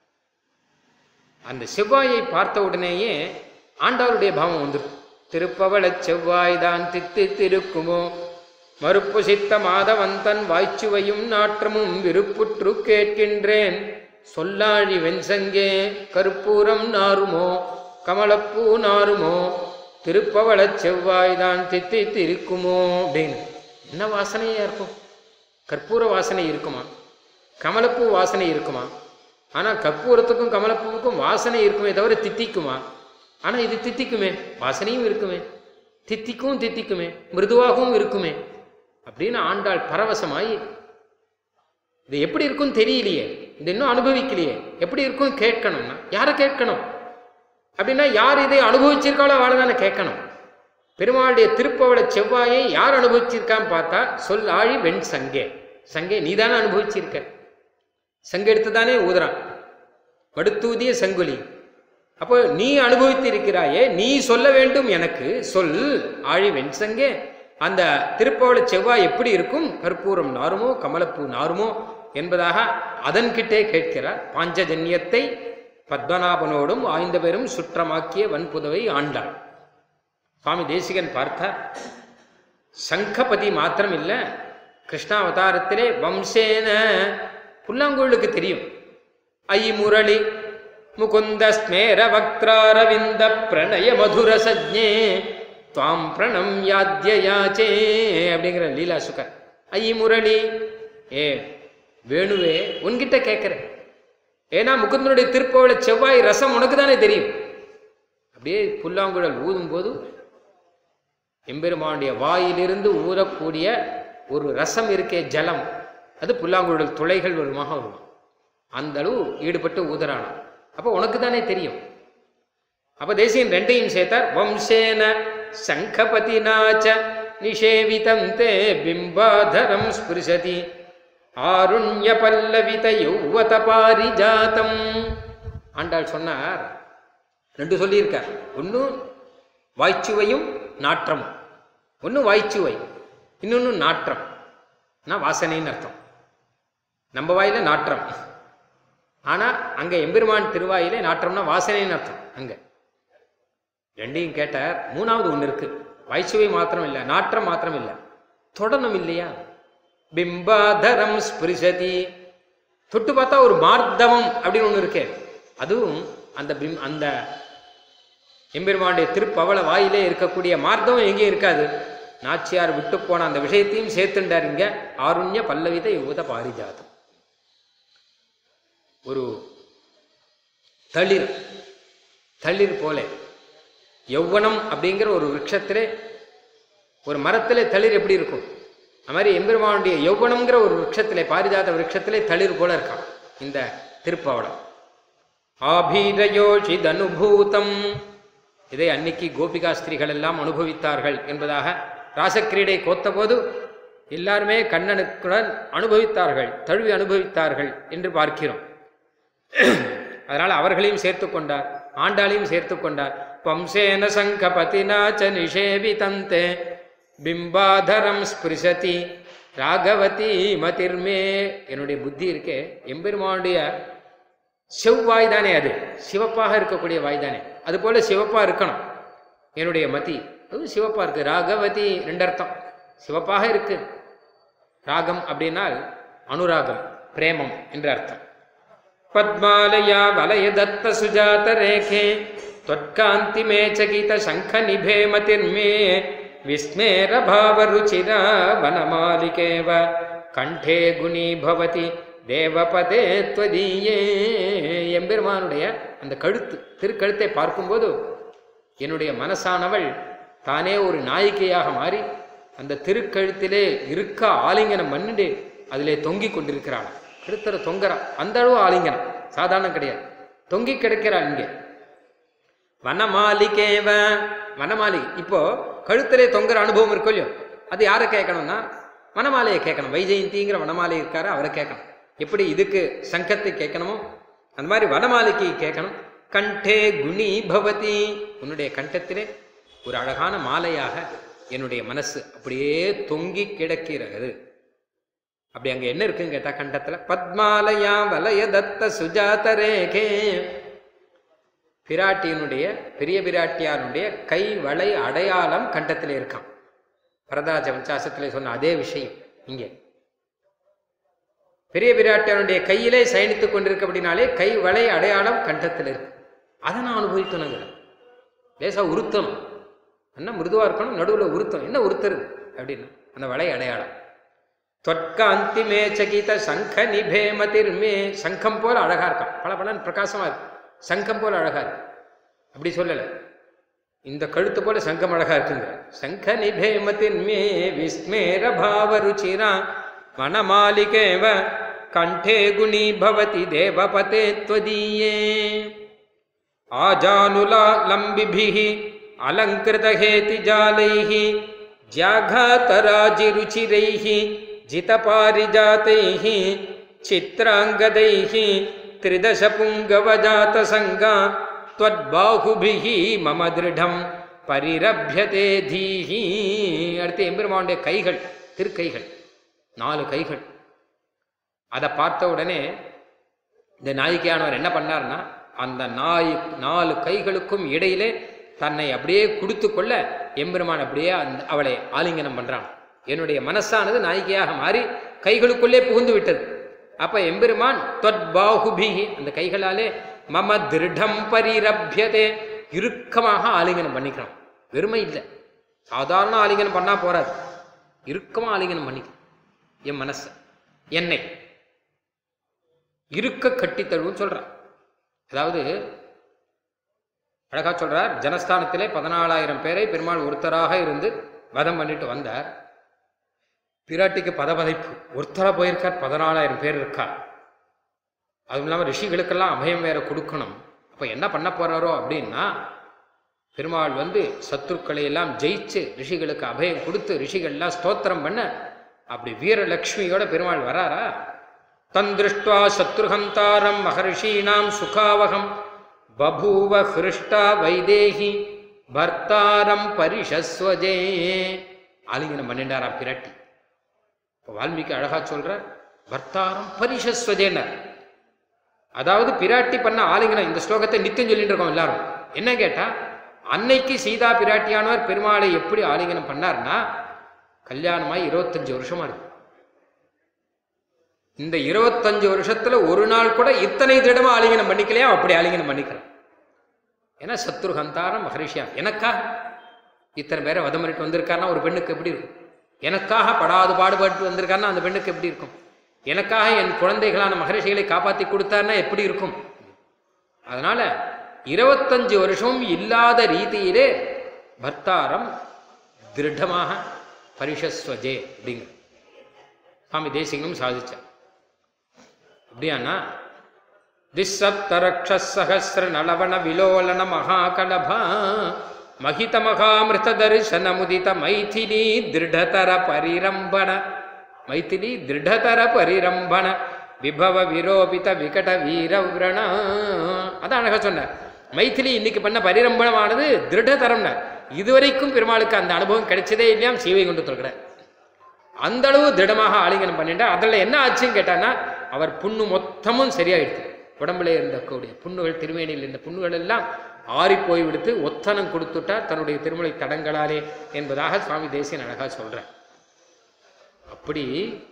அந்த செவ்வாயை பார்த்த உடனேயே ஆண்டவருடைய பாவம் வந்துடும் திருப்பவள செவ்வாய் தான் தித்து திருக்குமோ மறுப்பு சித்த மாதவந்தன் வாய்ச்சுவையும் நாற்றமும் விருப்புற்று கேட்கின்றேன் சொல்லாழி வெண்சங்கே கருப்பூரம் நாருமோ கமலப்பூ நாருமோ திருப்பவள செவ்வாய் தான் தித்தி திருக்குமோ அப்படின்னு என்ன வாசனையா இருக்கும் கற்பூர வாசனை இருக்குமா கமலப்பூ வாசனை இருக்குமா ஆனால் கற்பூரத்துக்கும் கமலப்பூவுக்கும் வாசனை இருக்குமே தவிர தித்திக்குமா ஆனால் இது தித்திக்குமே வாசனையும் இருக்குமே தித்திக்கும் தித்திக்குமே மிருதுவாகவும் இருக்குமே அப்படின்னு ஆண்டாள் பரவசமாயி இது எப்படி இருக்கும்னு தெரியலையே இது இன்னும் அனுபவிக்கலையே எப்படி இருக்கும் கேட்கணும்னா யாரை கேட்கணும் அப்படின்னா யார் இதை அனுபவிச்சிருக்காளோ அவளை தானே கேட்கணும் பெருமாளுடைய திருப்பவள செவ்வாயை யார் அனுபவிச்சிருக்கான்னு பார்த்தா சொல் ஆழி வெண் சங்கே சங்கே நீ தானே அனுபவிச்சிருக்க சங்கெடுத்து தானே ஊதுறான் மடுத்தூதிய சங்குலி அப்போ நீ அனுபவித்திருக்கிறாயே நீ சொல்ல வேண்டும் எனக்கு சொல் ஆழி வெண் சங்கே அந்த திருப்பவள செவ்வாய் எப்படி இருக்கும் கற்பூரம் நாருமோ கமலப்பூ நாருமோ என்பதாக அதன்கிட்டே கேட்கிறார் பாஞ்சஜன்யத்தை பத்மநாபனோடும் ஆய்ந்த பெரும் சுற்றமாக்கிய வன்புதவை ஆண்டாள் சுவாமி தேசிகன் பார்த்தார் சங்கபதி மாத்திரம் இல்லை கிருஷ்ணாவதாரத்திலே வம்சேன புல்லாங்குழலுக்கு தெரியும் ஐ முரளி முகுந்த ஸ்மேர வக்திராரவிந்த பிரணய மதுர சஜ்ஞே துவாம் பிரணம் யாத்யயாச்சே அப்படிங்கிற லீலா சுகர் ஐ முரளி ஏ வேணுவே உன்கிட்ட கேட்கிறேன் ஏன்னா முகுந்தனுடைய திருப்பவள செவ்வாய் ரசம் உனக்கு தானே தெரியும் அப்படியே புல்லாங்குழல் ஊதும் போது எம்பெருமானுடைய வாயிலிருந்து ஊறக்கூடிய ஒரு ரசம் இருக்கே ஜலம் அது புல்லாங்குழல் துளைகள் வருமாக வருமா அந்த அளவு ஈடுபட்டு ஊதுறானாம் அப்போ உனக்கு தானே தெரியும் அப்ப தேசியன் ரெண்டையும் சேர்த்தார் வம்சேன சங்கபதினாச்ச நிஷேவிதம் தே பிம்பாதரம் ஸ்பிருசதி ஆருண்ய பல்லவித யௌவத பாரிஜாதம் ஆண்டாள் சொன்னார் ரெண்டு சொல்லியிருக்கார் ஒன்று வாய்ச்சுவையும் நாற்றமும் ஒன்று வாய்ச்சுவை இன்னொன்று நாற்றம் நான் வாசனைன்னு அர்த்தம் நம்ம வாயில நாற்றம் ஆனால் அங்கே எம்பெருமான் திருவாயிலே நாற்றம்னா வாசனைன்னு அர்த்தம் அங்கே ரெண்டையும் கேட்டார் மூணாவது ஒன்று இருக்கு வாய்ச்சுவை மாத்திரம் இல்லை நாற்றம் மாத்திரம் இல்லை தொடணும் இல்லையா பிம்பாதரம் ஸ்பிருசதி தொட்டு பார்த்தா ஒரு மார்த்தவம் அப்படின்னு ஒன்று இருக்கே அதுவும் அந்த பிம் அந்த எம்பெருமானுடைய திருப்பவள வாயிலே இருக்கக்கூடிய மார்த்தவம் எங்கேயும் இருக்காது நாச்சியார் விட்டு போன அந்த விஷயத்தையும் சேர்த்துண்டார் இங்க ஆருண்ய பல்லவித யுவத பாரிஜாதம் ஒரு தளிர் தளிர் போல யௌவனம் அப்படிங்கிற ஒரு விருட்சத்திலே ஒரு மரத்திலே தளிர் எப்படி இருக்கும் அது மாதிரி எம்பெருமானுடைய யௌவனம்ங்கிற ஒரு விருட்சத்திலே பாரிஜாத விருட்சத்திலே தளிர் போல இருக்கான் இந்த திருப்பவளம் ஆபீரயோஷித் அனுபூதம் இதை அன்னைக்கு கோபிகாஸ்திரிகள் எல்லாம் அனுபவித்தார்கள் என்பதாக ராசக்கிரீடை கோத்தபோது எல்லாருமே கண்ணனுக்குடன் அனுபவித்தார்கள் தழுவி அனுபவித்தார்கள் என்று பார்க்கிறோம் அதனால் அவர்களையும் சேர்த்து கொண்டார் ஆண்டாளையும் சேர்த்து கொண்டார் வம்சேன சங்கபதினாச்ச நிஷேவிதந்தே பிம்பாதரம் ஸ்பிருசதி ராகவதி மதிர்மே என்னுடைய புத்தி இருக்கே எம்பெருமானுடைய செவ்வாய் தானே அது சிவப்பாக இருக்கக்கூடிய வாய் தானே அது போல சிவப்பா இருக்கணும் என்னுடைய மதி அது சிவப்பா இருக்கு ராகவதி ரெண்டு அர்த்தம் சிவப்பாக இருக்கு ராகம் அப்படின்னால் அனுராகம் பிரேமம் என்று அர்த்தம் பத்மாலயா வலய தத்த சுஜாத ரேகே त्वत्कान्ति मे चकित शङ्ख निभे मतिर्मे विस्मेर भावरुचिरा वनमालिकेव कण्ठे गुणी भवति தேவபதே துவதீயே எம்பெருமானுடைய அந்த கழுத்து திருக்கழுத்தை பார்க்கும்போது என்னுடைய மனசானவள் தானே ஒரு நாயிகையாக மாறி அந்த திருக்கழுத்திலே இருக்க ஆலிங்கனம் பண்ணிட்டு அதிலே தொங்கி கொண்டிருக்கிறாள் கழுத்தர தொங்குறா அந்த அளவு ஆலிங்கனம் சாதாரணம் கிடையாது தொங்கி கிடக்கிறாள் இங்கே வனமாலிகேவ வனமாலி இப்போ கழுத்திலே தொங்குற அனுபவம் இருக்கும் இல்லையோ அது யாரை கேட்கணும்னா வனமாலையை கேட்கணும் வைஜெயந்திங்கிற வனமாலை இருக்காரு அவரை கேட்கணும் எப்படி இதுக்கு சங்கத்தை கேட்கணுமோ அந்த மாதிரி வனமாலிக்கு கேட்கணும் கண்டே குணி பவதி உன்னுடைய கண்டத்திலே ஒரு அழகான மாலையாக என்னுடைய மனசு அப்படியே தொங்கி கிடக்கிறது அப்படி அங்க என்ன இருக்குன்னு கேட்டா கண்டத்துல பத்மாலயா வலய தத்த சுஜாத ரேகே பிராட்டியினுடைய பெரிய பிராட்டியாருடைய கை வளை அடையாளம் கண்டத்தில் இருக்கான் வரதராஜ வம்சாசத்திலே சொன்ன அதே விஷயம் இங்கே பெரிய பிராட்டியாருடைய கையிலே சயனித்துக் கொண்டிருக்க அப்படின்னாலே கை வளை அடையாளம் கண்டத்தில் இருக்கு அதை நான் அனுபவிக்கணுங்கிறேன் லேசா உருத்தணும் என்ன மிருதுவா இருக்கணும் நடுவில் உருத்தம் என்ன உருத்துறது அப்படின்னு அந்த வளை அடையாளம் தொற்காந்தி மே சகித சங்க நிபே மதிர்மே சங்கம் போல அழகா இருக்கான் பல பலன் பிரகாசமா இருக்கு சங்கம் போல அழகா இருக்கு அப்படி சொல்லலை இந்த கழுத்து போல சங்கம் அழகா இருக்குங்க சங்க நிபே மதிர்மே விஸ்மேர பாவ ருச்சிரா வனமாலிகேவ கண்டே குணி பவதி தேவபதே त्वदीये आजानुला लम्बिभिः अलङ्कृतहेतिजालैः ज्याघातराजिरुचिरैः जितपारिजातैः चित्राङ्गदैः त्रिदशपुङ्गवजातसङ्गा त्वद्बाहुभिः मम दृढं பரிரபியதே தீஹி அடுத்து எம்பெருமானுடைய கைகள் திருக்கைகள் நாலு கைகள் அதை பார்த்த உடனே இந்த நாயிக்கையானவர் என்ன பண்ணார்னா அந்த நாய் நாலு கைகளுக்கும் இடையிலே தன்னை அப்படியே கொடுத்து கொள்ள எம்பெருமான் அப்படியே அந்த அவளை ஆலிங்கனம் பண்றான் என்னுடைய மனசானது நாயிகையாக மாறி கைகளுக்குள்ளே புகுந்து விட்டது அப்ப எம்பெருமான் தொத்பாகுபிஹி அந்த கைகளாலே மம திருடம் பரிரபியதே இறுக்கமாக ஆலிங்கனம் பண்ணிக்கிறான் வெறுமை இல்லை சாதாரண ஆலிங்கனம் பண்ணா போறாது இறுக்கமா ஆலிங்கனம் பண்ணிக்க என் மனச என்னை இருக்க கட்டி தழுவுன்னு சொல்றான் அதாவது அழகா சொல்றார் ஜனஸ்தானத்திலே பதினாலாயிரம் பேரை பெருமாள் ஒருத்தராக இருந்து வதம் பண்ணிட்டு வந்தார் பிராட்டிக்கு பதபதைப்பு ஒருத்தரா போயிருக்கார் பதினாலாயிரம் பேர் இருக்கா அதுவும் இல்லாமல் ரிஷிகளுக்கெல்லாம் அபயம் வேற கொடுக்கணும் அப்போ என்ன பண்ண போறாரோ அப்படின்னா பெருமாள் வந்து சத்துருக்களை எல்லாம் ஜெயிச்சு ரிஷிகளுக்கு அபயம் கொடுத்து ரிஷிகள்லாம் ஸ்தோத்திரம் பண்ண அப்படி வீரலக்ஷ்மியோட பெருமாள் வராரா தந்திருஷ்டுவா சத்ருஹந்தாரம் மகர்ஷீணாம் சுகாவகம் பபூவ ஹிருஷ்டா வைதேகி பர்த்தாரம் பரிஷஸ்வஜே ஆலிங்கனம் பண்ணிண்டாராம் பிரட்டி இப்போ வால்மீகி அழகா சொல்ற பர்த்தாரம் பரிஷஸ்வஜேனர் அதாவது பிராட்டி பண்ண ஆலிங்கனம் இந்த ஸ்லோகத்தை நித்தியம் சொல்லிட்டு இருக்கோம் எல்லாரும் என்ன கேட்டா அன்னைக்கு சீதா பிராட்டியானவர் பெருமாளை எப்படி ஆலிங்கனம் பண்ணார்னா கல்யாணமாய் இருபத்தஞ்சு வருஷமா இருக்கு இந்த இருபத்தஞ்சு வருஷத்துல ஒரு நாள் கூட இத்தனை திடமா ஆலிங்கனம் பண்ணிக்கலையா அப்படி ஆலிங்கனம் பண்ணிக்கிறேன் ஏன்னா சத்ருஹந்தாரம் மகரிஷியா எனக்காக இத்தனை பேரை வதம் பண்ணிட்டு வந்திருக்காருன்னா ஒரு பெண்ணுக்கு எப்படி இருக்கும் எனக்காக படாது பாடுபட்டு வந்திருக்காருன்னா அந்த பெண்ணுக்கு எப்படி இருக்கும் எனக்காக என் குழந்தைகளான மகரிஷிகளை காப்பாற்றி கொடுத்தாருன்னா எப்படி இருக்கும் அதனால இருபத்தஞ்சு வருஷம் இல்லாத ரீதியிலே பர்த்தாரம் திருடமாக பரிஷஸ்வஜே அப்படிங்கிற சுவாமி தேசிகனும் சாதிச்சார் அப்படியானா திசப்தரக்ஷசகசிர நலவன விலோலன மகாகலபா மகித மகாமிருத தரிசன முதித மைதிலி திருடதர பரிரம்பண மைதிலி திருடதர பரிரம்பண விபவ விரோபித விகட வீரவிரண அதான் அழகா சொன்னார் மைதிலி இன்னைக்கு பண்ண பரிரம்பணமானது திருடதரம்னார் இதுவரைக்கும் பெருமாளுக்கு அந்த அனுபவம் கிடைச்சதே இல்லையாம் சீவை கொண்டு தொல்கிறார் அந்த அளவு திடமாக ஆலிங்கனம் பண்ணிட்டா அதில் என்ன ஆச்சுன்னு கேட்டான்னா அவர் புண்ணு மொத்தமும் சரியாயிடுது உடம்புல இருந்தக்கூடிய புண்ணுகள் திருமேனியில் இருந்த புண்ணுகள் எல்லாம் ஆறி போய் விடுத்து ஒத்தனம் கொடுத்துட்டார் தன்னுடைய திருமலை தடங்களாலே என்பதாக சுவாமி தேசியன் அழகா சொல்றார் அப்படி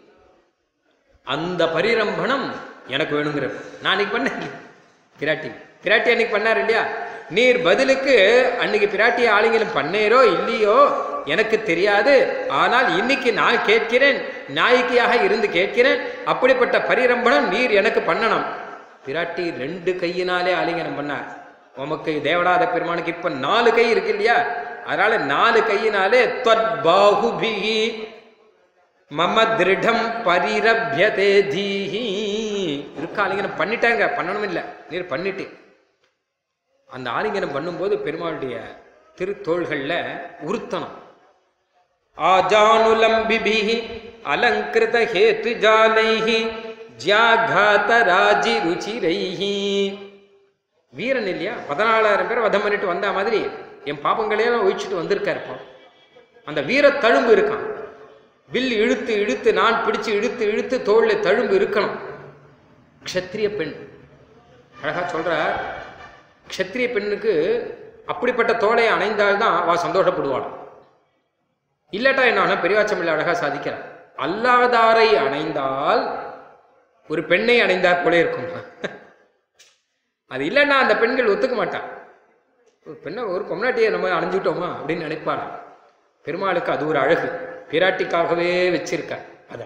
அந்த பரிரம்பணம் எனக்கு வேணுங்கிற நான் அன்னைக்கு பண்ணேன் பிராட்டி பிராட்டி அன்னைக்கு பண்ணார் இல்லையா நீர் பதிலுக்கு அன்னைக்கு பிராட்டி ஆளுங்களும் பண்ணேரோ இல்லையோ எனக்கு தெரியாது ஆனால் இன்னைக்கு நான் கேட்கிறேன் நாயகியாக இருந்து கேட்கிறேன் அப்படிப்பட்ட பரிரம்பணம் நீர் எனக்கு பண்ணணும் பிராட்டி ரெண்டு கையினாலே ஆலிங்கனம் பண்ணார் உமக்கு தேவடாத பெருமானுக்கு இப்ப நாலு கை இருக்கு இல்லையா அதனால நாலு கையினாலே பாகுபிகி மம திருடம் பரிரபியதே தீஹி இருக்க ஆலிங்கனம் பண்ணிட்டாங்க பண்ணணும் இல்லை நீர் பண்ணிட்டு அந்த ஆலிங்கனம் பண்ணும்போது பெருமாளுடைய திருத்தோள்கள்ல உருத்தனம் ஆஜானுலம்பிபிஹி அலங்கிருத ஹேத்து ஜாலைஹி ஜியாகாத ராஜி ருச்சிரைஹி வீரன் இல்லையா பதினாலாயிரம் பேர் வதம் பண்ணிட்டு வந்த மாதிரி என் பாப்பங்களையெல்லாம் ஒழிச்சிட்டு வந்திருக்காரு இப்போ அந்த வீர தழும்பு இருக்கான் வில் இழுத்து இழுத்து நான் பிடிச்சு இழுத்து இழுத்து தோல்ல தழும்பு இருக்கணும் க்ஷத்ரிய பெண் அழகா சொல்றார் க்ஷத்ரிய பெண்ணுக்கு அப்படிப்பட்ட தோலை அணைந்தால்தான் அவ சந்தோஷப்படுவாள் இல்லாட்டா என்ன பெரியவாச்சமில்ல அழகா சாதிக்கிறார் அல்லாதாரை அணைந்தால் ஒரு பெண்ணை அணைந்தார் போல இருக்கும் அது இல்லைன்னா அந்த பெண்கள் ஒத்துக்க மாட்டான் ஒரு பெண்ணை ஒரு பொம்னாட்டியை நம்ம அணைஞ்சுட்டோமா அப்படின்னு நினைப்பாராம் பெருமாளுக்கு அது ஒரு அழகு பிராட்டிக்காகவே வச்சிருக்கார் அத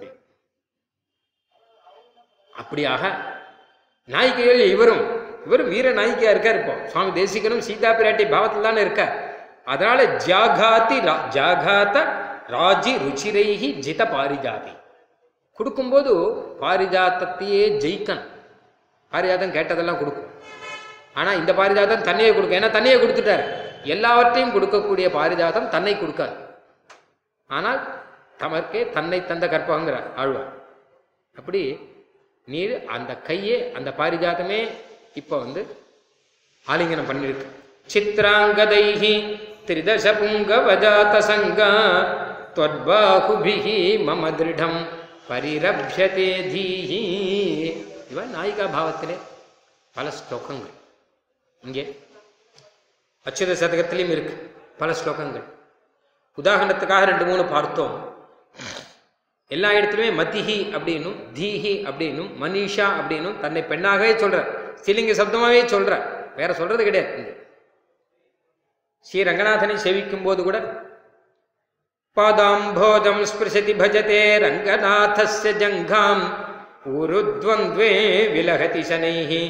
அப்படியாக நாயிகைகள் இவரும் இவரும் வீர நாயிகையா இருக்கார் இப்போ சுவாமி தேசிகனும் சீதா பிராட்டி பாவத்தில் தானே இருக்கார் அதனால ஜாகாதி ரா- ஜாகாத ராஜி ருச்சிரைஹி ஜித பாரிஜாதி கொடுக்கும்போது பாரிஜாத்தத்தையே ஜெயிக்கணும் பாரிஜாதம் கேட்டதெல்லாம் கொடுக்கும் ஆனால் இந்த பாரிஜாதம் தன்னையே கொடுக்கும் ஏன்னா தன்னையே கொடுத்துட்டாரு எல்லாவற்றையும் கொடுக்கக்கூடிய பாரிஜாதம் தன்னை கொடுக்காது ஆனால் தமக்கே தன்னை தந்த கற்பகங்கிறார் ஆழ்வார் அப்படி நீர் அந்த கையே அந்த பாரிஜாதமே இப்போ வந்து ஆலிங்கனம் பண்ணிருக்கு சித்ராங்கதைஹி திரிதச புங்கவஜாத சங்கா त्वद्बाहुभिः மம திருடம் பரிரப்யதே தீஹி இவன் நாயிகா பாவத்திலே பல ஸ்லோகங்கள் இங்கே அச்சுத சதகத்திலையும் இருக்கு பல ஸ்லோகங்கள் உதாரணத்துக்காக ரெண்டு மூணு பார்த்தோம் எல்லா இடத்துலையுமே மதிஹி அப்படின்னும் தீஹி அப்படின்னும் மனிஷா அப்படின்னும் தன்னை பெண்ணாகவே சொல்றார் ஸ்ரீலிங்க சப்தமாகவே சொல்றார் வேற சொல்றது கிடையாது இங்க. ஸ்ரீ ரங்கநாதனை சேவிக்கும் போது கூட பாதாம்போஜம் ஸ்பிருசதி பஜதே ரங்கநாதஸ்ய ஜங்காம் ஊருத்வந்த்வே விலகதி சனைः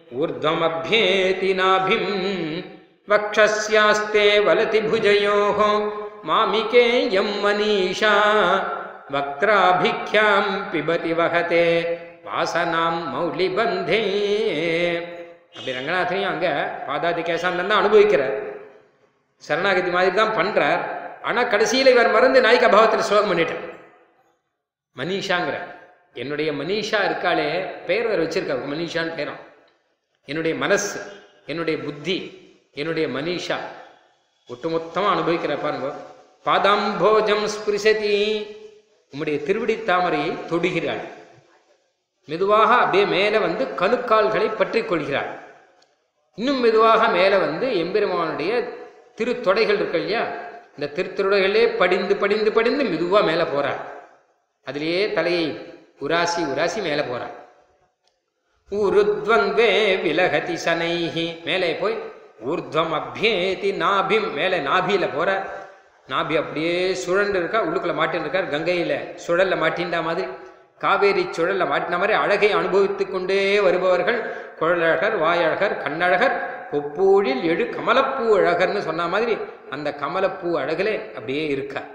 ஊர்ಧ್வமப்யேதி நாபிம் வக்ஷஸ்யாஸ்தே வலதி புஜயோः மாமிகேயம் மनीषा வக்ராபிக்யாம் பிபதி வகதே வாசனாம் மௌலிபந்தே அப்படி ரங்கநாதனையும் அங்க பாதாதி கேசாந்தன் தான் அனுபவிக்கிறார் சரணாகதி மாதிரி தான் பண்றார் ஆனா கடைசியில இவர் மறந்து நாயிக பாவத்தில் ஸ்லோகம் பண்ணிட்டார் மனிஷாங்கிற என்னுடைய மனிஷா இருக்காளே பெயர் வேறு வச்சிருக்காரு மனிஷான்னு பேரும் என்னுடைய மனசு என்னுடைய புத்தி என்னுடைய மனிஷா ஒட்டுமொத்தமாக அனுபவிக்கிற பாருங்க பாதாம்போஜம் ஸ்பிருசதி உம்முடைய திருவிடி தாமரையை தொடுகிறாள் மெதுவாக அப்படியே மேலே வந்து கணுக்கால்களை பற்றி கொள்கிறாள் இன்னும் மெதுவாக மேலே வந்து எம்பெருமானுடைய திருத்தொடைகள் இருக்கு இல்லையா இந்த திருத்தொடைகளே படிந்து படிந்து படிந்து மெதுவாக மேலே போறாள் அதிலேயே தலையை உராசி உராசி மேலே போறாள் ஊருத்வந்தே விலகதி சனைஹி மேலே போய் ஊர்த்வம் அபியேதி நாபிம் மேலே நாபியில போற நாபி அப்படியே சுழண்டு இருக்கா உள்ளுக்குள்ள மாட்டின்னு இருக்கார் கங்கையில சுழல்ல மாட்டின்றா மாதிரி காவேரி சுழல்ல மாட்டின மாதிரி அழகை அனுபவித்துக் கொண்டே வருபவர்கள் குழலழகர் வாயழகர் கண்ணழகர் கொப்பூழில் எழு கமலப்பூ அழகர்னு சொன்ன மாதிரி அந்த கமலப்பூ அழகிலே அப்படியே இருக்கார்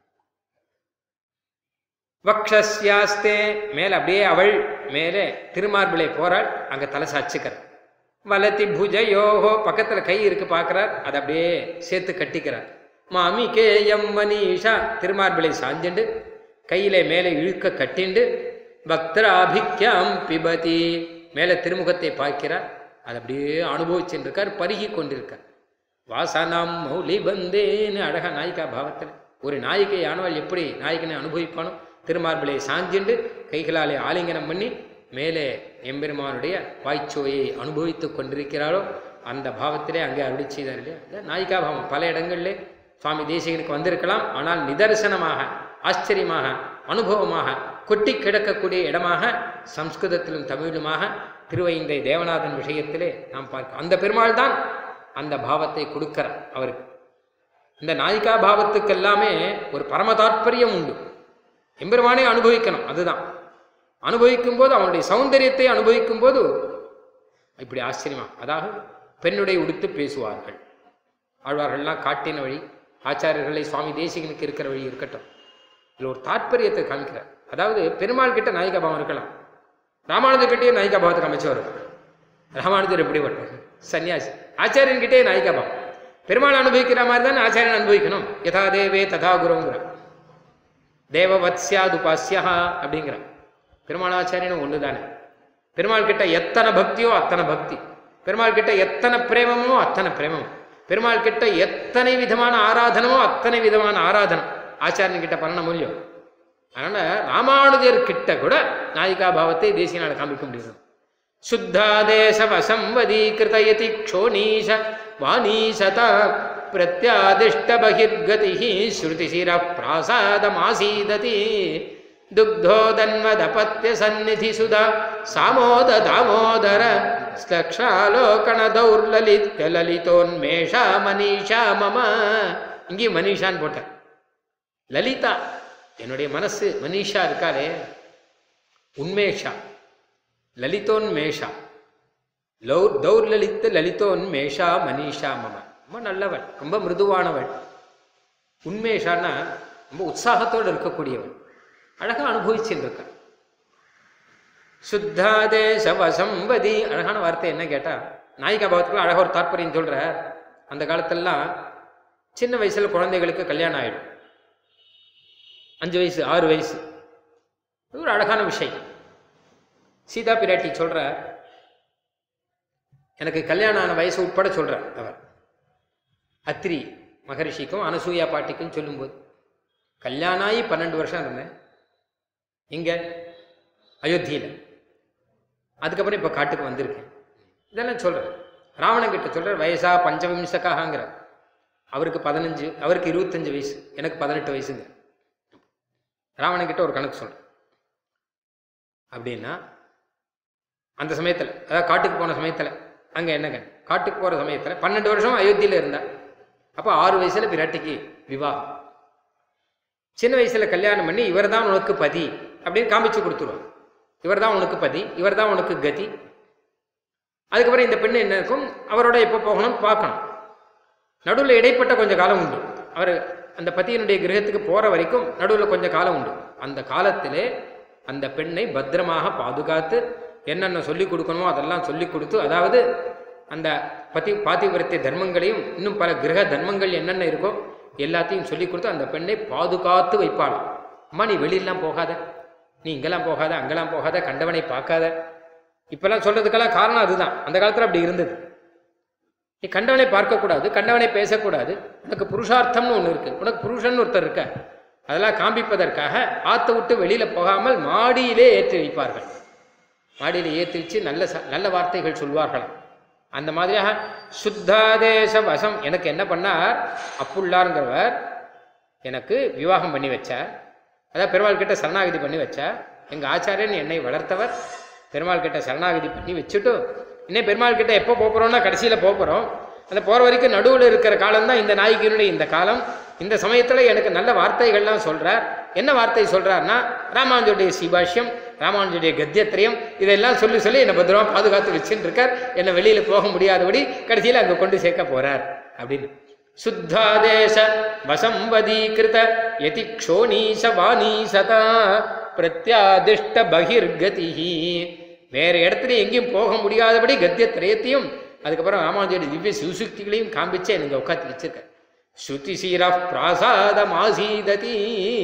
வக்ஷஸ்யாஸ்தே மேலே அப்படியே அவள் மேலே திருமார்பிளை போறாள் அங்க தலை சாச்சுக்கிறார் வலத்தி புஜயோகோ பக்கத்துல கை இருக்கு பார்க்கறார் அதை அப்படியே சேர்த்து கட்டிக்கிறார் மாமி கே எம் மனிஷா திருமார்பிளை சாஞ்சுண்டு கையிலே மேலே இழுக்க கட்டிண்டு பக்தராபிக்யாம் பிபதி மேலே திருமுகத்தை பார்க்கிறார் அதை அப்படியே அனுபவிச்சுட்டு இருக்கார் பருகி கொண்டிருக்கார் வாசனாம் மௌலி பந்தேன்னு அழகா நாயிகா பாவத்தில் ஒரு நாயிகை ஆனவள் எப்படி நாயகனை அனுபவிப்பானோ திருமார்பிளை சாஞ்சிண்டு கைகளாலே ஆலிங்கனம் பண்ணி மேலே எம்பெருமானுடைய வாய்ச்சோயை அனுபவித்துக் கொண்டிருக்கிறாளோ அந்த பாவத்திலே அங்கே அருளி செய்தார் இல்லையா இந்த நாயிகா பாவம் பல இடங்களிலே சுவாமி தேசிகனுக்கு வந்திருக்கலாம் ஆனால் நிதர்சனமாக ஆச்சரியமாக அனுபவமாக கொட்டி கிடக்கக்கூடிய இடமாக சம்ஸ்கிருதத்திலும் தமிழிலுமாக திருவைந்தை தேவநாதன் விஷயத்திலே நாம் பார்க்க அந்த பெருமாள் தான் அந்த பாவத்தை கொடுக்கிறார் அவருக்கு இந்த நாயிகா பாவத்துக்கு எல்லாமே ஒரு பரம தாற்பயம் உண்டு எம்பெருமானே அனுபவிக்கணும் அதுதான் அனுபவிக்கும் போது அவனுடைய சௌந்தரியத்தை அனுபவிக்கும் போது இப்படி ஆச்சரியமா அதாவது பெண்ணுடைய உடுத்து பேசுவார்கள் ஆழ்வார்கள்லாம் காட்டின வழி ஆச்சாரியர்களை சுவாமி தேசிகனுக்கு இருக்கிற வழி இருக்கட்டும் இதில் ஒரு தாற்பயத்தை காமிக்கிறார் அதாவது பெருமாள் கிட்ட நாயிகா பாவம் இருக்கலாம் ராமானுஜர் கிட்டே நாயிகா பாவத்தை காமிச்சவர் ராமானுஜர் எப்படிப்பட்டவர் சன்னியாசி ஆச்சாரியன் கிட்டே நாயிகா பாவம் பெருமாள் அனுபவிக்கிற மாதிரி தானே ஆச்சாரியன் அனுபவிக்கணும் யதா தேவே ததா குருங்கிற தேவவத்ஸ்யாது உபாசியா அப்படிங்கிறான் பெருமாளாச்சாரியனும் ஒன்று தானே பெருமாள் கிட்ட எத்தனை பக்தியோ அத்தனை பக்தி பெருமாள் கிட்ட எத்தனை பிரேமமோ அத்தனை பிரேமம் பெருமாள் கிட்ட எத்தனை விதமான ஆராதனமோ அத்தனை விதமான ஆராதனம் ஆச்சாரியன் கிட்ட பண்ண முடியும் அதனால ராமானுஜர் கிட்ட கூட நாயிகா பாவத்தை தேசியனால காமிக்க முடியும் சுத்தாதேச வசம்வதீகிருதயதி க்ஷோணீஷ வாணீசத பிரத்யாதிஷ்ட பகிர்கதி ஸ்ருதிசிர பிராசாதமாசீததி दुग्धोदन्वदपत्य सन्निधि सुधा सामोद दामोदर ஸ்லக்ஷாலோகண தௌர்லலித்ய லலிதோன்மேஷா மனிஷா மம இங்கேயும் மனிஷான்னு போட்டார் லலிதா என்னுடைய மனசு மனிஷா இருக்காரே உன்மேஷா லலிதோன்மேஷா லௌ தௌர்லலித்த லலிதோன்மேஷா மனிஷா மம ரொம்ப நல்லவள் ரொம்ப மிருதுவானவள் உண்மேஷான்னா ரொம்ப உற்சாகத்தோடு இருக்கக்கூடியவள் அழகா அனுபவிச்சுட்டு இருக்க சுத்தாதேச வசம்பதி அழகான வார்த்தை என்ன கேட்டா நாயிகா பாவத்துக்குள்ள அழகா ஒரு தாற்பயம் சொல்ற அந்த காலத்திலலாம் சின்ன வயசுல குழந்தைகளுக்கு கல்யாணம் ஆயிடும் அஞ்சு வயசு ஆறு வயசு இது ஒரு அழகான விஷயம் சீதா பிராட்டி சொல்ற எனக்கு கல்யாணம் ஆன வயசு உட்பட சொல்ற அவர் அத்திரி மகரிஷிக்கும் அனசூயா பாட்டிக்கும் சொல்லும்போது கல்யாணம் ஆகி பன்னெண்டு வருஷம் இருந்தேன் இங்க அயோத்தியில் அதுக்கப்புறம் இப்போ காட்டுக்கு வந்திருக்கேன் இதெல்லாம் சொல்கிறேன் ராவணன் கிட்ட சொல்கிற வயசா பஞ்சவிம்சக்காகங்கிற அவருக்கு பதினஞ்சு அவருக்கு இருபத்தஞ்சு வயசு எனக்கு பதினெட்டு வயசுங்க ராவணன் கிட்ட ஒரு கணக்கு சொல்கிறேன் அப்படின்னா அந்த சமயத்தில் அதாவது காட்டுக்கு போன சமயத்தில் அங்கே என்னங்க காட்டுக்கு போகிற சமயத்தில் பன்னெண்டு வருஷம் அயோத்தியில் இருந்தா அப்போ ஆறு வயசில் பிராட்டிக்கு விவாகம் சின்ன வயசுல கல்யாணம் பண்ணி இவர் தான் உனக்கு பதி அப்படின்னு காமிச்சு கொடுத்துருவான் இவர் தான் உனக்கு பதி இவர் தான் உனக்கு கதி அதுக்கப்புறம் இந்த பெண்ணு என்ன இருக்கும் அவரோட எப்போ போகணும்னு பார்க்கணும் நடுவில் இடைப்பட்ட கொஞ்சம் காலம் உண்டு அவர் அந்த பத்தியனுடைய கிரகத்துக்கு போகிற வரைக்கும் நடுவில் கொஞ்சம் காலம் உண்டு அந்த காலத்திலே அந்த பெண்ணை பத்திரமாக பாதுகாத்து என்னென்ன சொல்லிக் கொடுக்கணுமோ அதெல்லாம் சொல்லிக் கொடுத்து அதாவது அந்த பதி பாதிவிரத்திய தர்மங்களையும் இன்னும் பல கிரக தர்மங்கள் என்னென்ன இருக்கோ எல்லாத்தையும் சொல்லிக் கொடுத்து அந்த பெண்ணை பாதுகாத்து வைப்பாள் அம்மா நீ வெளியெல்லாம் போகாத நீ இங்கெல்லாம் போகாத அங்கெல்லாம் போகாத கண்டவனை பார்க்காத இப்பெல்லாம் சொல்றதுக்கெல்லாம் காரணம் அதுதான் அந்த காலத்தில் அப்படி இருந்தது நீ கண்டவனை பார்க்கக்கூடாது கண்டவனை பேசக்கூடாது உனக்கு புருஷார்த்தம்னு ஒன்று இருக்கு உனக்கு புருஷன் ஒருத்தர் இருக்க அதெல்லாம் காண்பிப்பதற்காக ஆற்ற விட்டு வெளியில போகாமல் மாடியிலே ஏற்றி வைப்பார்கள் மாடியில ஏற்றி வச்சு நல்ல ச- நல்ல வார்த்தைகள் சொல்வார்களாம் அந்த மாதிரியாக சுத்தாதேச வசம் எனக்கு என்ன பண்ணார் அப்புள்ளாருங்கிறவர் எனக்கு விவாகம் பண்ணி வச்சார் அதான் பெருமாள் கிட்ட சரணாகதி பண்ணி வச்சார் எங்கள் ஆச்சாரியன் என்னை வளர்த்தவர் பெருமாள் கிட்ட சரணாகதி பண்ணி வச்சுட்டு இன்னும் பெருமாள் கிட்ட எப்போ போகிறோம்னா கடைசியில் போகிறோம் அந்த போகிற வரைக்கும் நடுவில் இருக்கிற காலம் தான் இந்த நாயகியினுடைய இந்த காலம் இந்த சமயத்தில் எனக்கு நல்ல வார்த்தைகள்லாம் சொல்கிறார் என்ன வார்த்தை சொல்கிறாருன்னா ராமானுஜருடைய சிபாஷ்யம் ராமானுஜருடைய கத்தியத்திரயம் இதெல்லாம் சொல்லி சொல்லி என்னை பத்திரமா பாதுகாத்து வச்சுட்டு இருக்கார் என்னை வெளியில் போக முடியாதபடி கடைசியில் அங்கே கொண்டு சேர்க்க போகிறார் அப்படின்னு சுத்தாதேச வசம்பதீகிருத யதி க்ஷோணீச வாணீசதா பிரத்யாதிஷ்ட பகிர்கதி வேற இடத்துல எங்கேயும் போக முடியாதபடி கத்தியத்திரயத்தையும் அதுக்கப்புறம் ராமானுஜருடைய திவ்ய சிவசுக்திகளையும் காண்பிச்சு எனக்கு உட்காந்து வச்சிருக்கேன் ஸ்ருதி சீரா பிராசாதம் ஆசீததி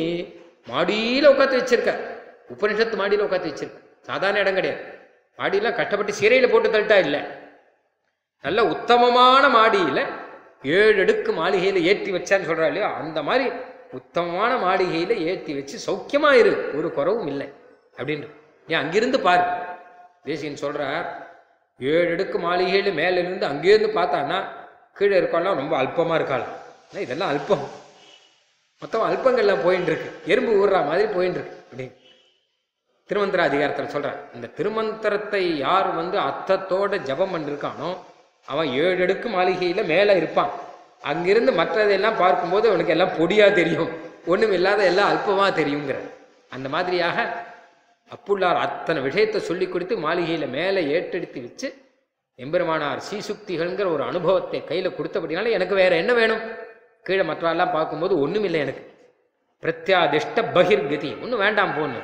மாடியில் உட்காந்து வச்சிருக்கார் உபனிஷத்து மாடியில் உட்காந்து வச்சிருக்கார் சாதாரண இடம் கிடையாது மாடியெல்லாம் கஷ்டப்பட்டு சிறையில் போட்டு தள்ளிட்டா இல்லை நல்ல உத்தமமான மாடியில் ஏழு அடுக்கு மாளிகையில் ஏற்றி வச்சான்னு சொல்கிறா இல்லையோ அந்த மாதிரி உத்தமமான மாளிகையில் ஏற்றி வச்சு சௌக்கியமாக இரு ஒரு குறவும் இல்லை அப்படின்னு ஏன் அங்கிருந்து பாரு தேசியன் சொல்கிறார் ஏழு அடுக்கு மாளிகையில் மேலே இருந்து அங்கேருந்து பார்த்தான்னா கீழே இருக்கவெல்லாம் ரொம்ப அல்பமாக இருக்காளாம் ஆனா இதெல்லாம் அல்பம் மொத்தம் அல்பங்கள்லாம் போயின்னு இருக்கு எறும்பு ஊறுற மாதிரி போயின்னு இருக்கு அப்படின்னு திருமந்திர அதிகாரத்தில் சொல்றார் இந்த திருமந்திரத்தை யார் வந்து அர்த்தத்தோட ஜபம் பண்ணிருக்கானோ அவன் ஏழு அடுக்கு மாளிகையில் மேலே இருப்பான் அங்கிருந்து மற்றதெல்லாம் பார்க்கும்போது அவனுக்கு எல்லாம் பொடியா தெரியும் ஒண்ணும் இல்லாத எல்லாம் அல்பமா தெரியுங்கிற அந்த மாதிரியாக அப்புள்ளார் அத்தனை விஷயத்தை சொல்லி கொடுத்து மாளிகையில மேலே ஏற்றெடுத்து வச்சு எம்பெருமானார் சீசுக்திகள்ங்கிற ஒரு அனுபவத்தை கையில கொடுத்தபடினால எனக்கு வேற என்ன வேணும் கீழே மற்றவெல்லாம் பார்க்கும்போது ஒண்ணும் இல்லை எனக்கு பிரத்யாதிஷ்ட பகிர்கதி ஒன்றும் வேண்டாம் போன்னு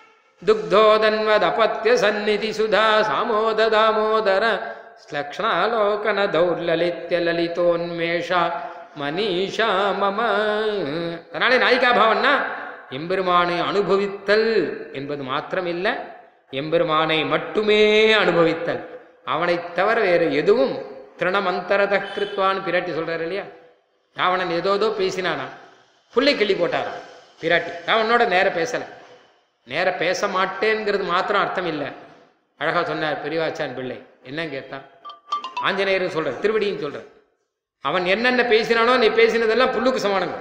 दुग्धोदन्वदपत्य सन्निधि सुधा सामोद दामोदर श्लक्ष्णालोकन दौर्ललित्य ललितोन्मेषा மனிஷா மம அதனாலே நாயிகா பாவன்னா எம்பெருமானை அனுபவித்தல் என்பது மாத்திரமில்லை எம்பெருமானை மட்டுமே அனுபவித்தல் அவனைத் தவிர வேறு எதுவும் திருணமந்தரத கிருத்வான்னு பிராட்டி சொல்றாரு இல்லையா ராவணன் ஏதோதோ பேசினானா புள்ளை கிள்ளி போட்டாராம் பிராட்டி ராவணனோட நேர பேசலை நேர பேச மாட்டேங்கிறது மாத்திரம் அர்த்தம் இல்லை அழகா சொன்னார் பெரியவாச்சான் பிள்ளை என்ன கேட்டா ஆஞ்சநேயரும் சொல்ற திருவடியும் சொல்ற அவன் என்னென்ன பேசினானோ நீ பேசினதெல்லாம் புல்லுக்கு சமானங்க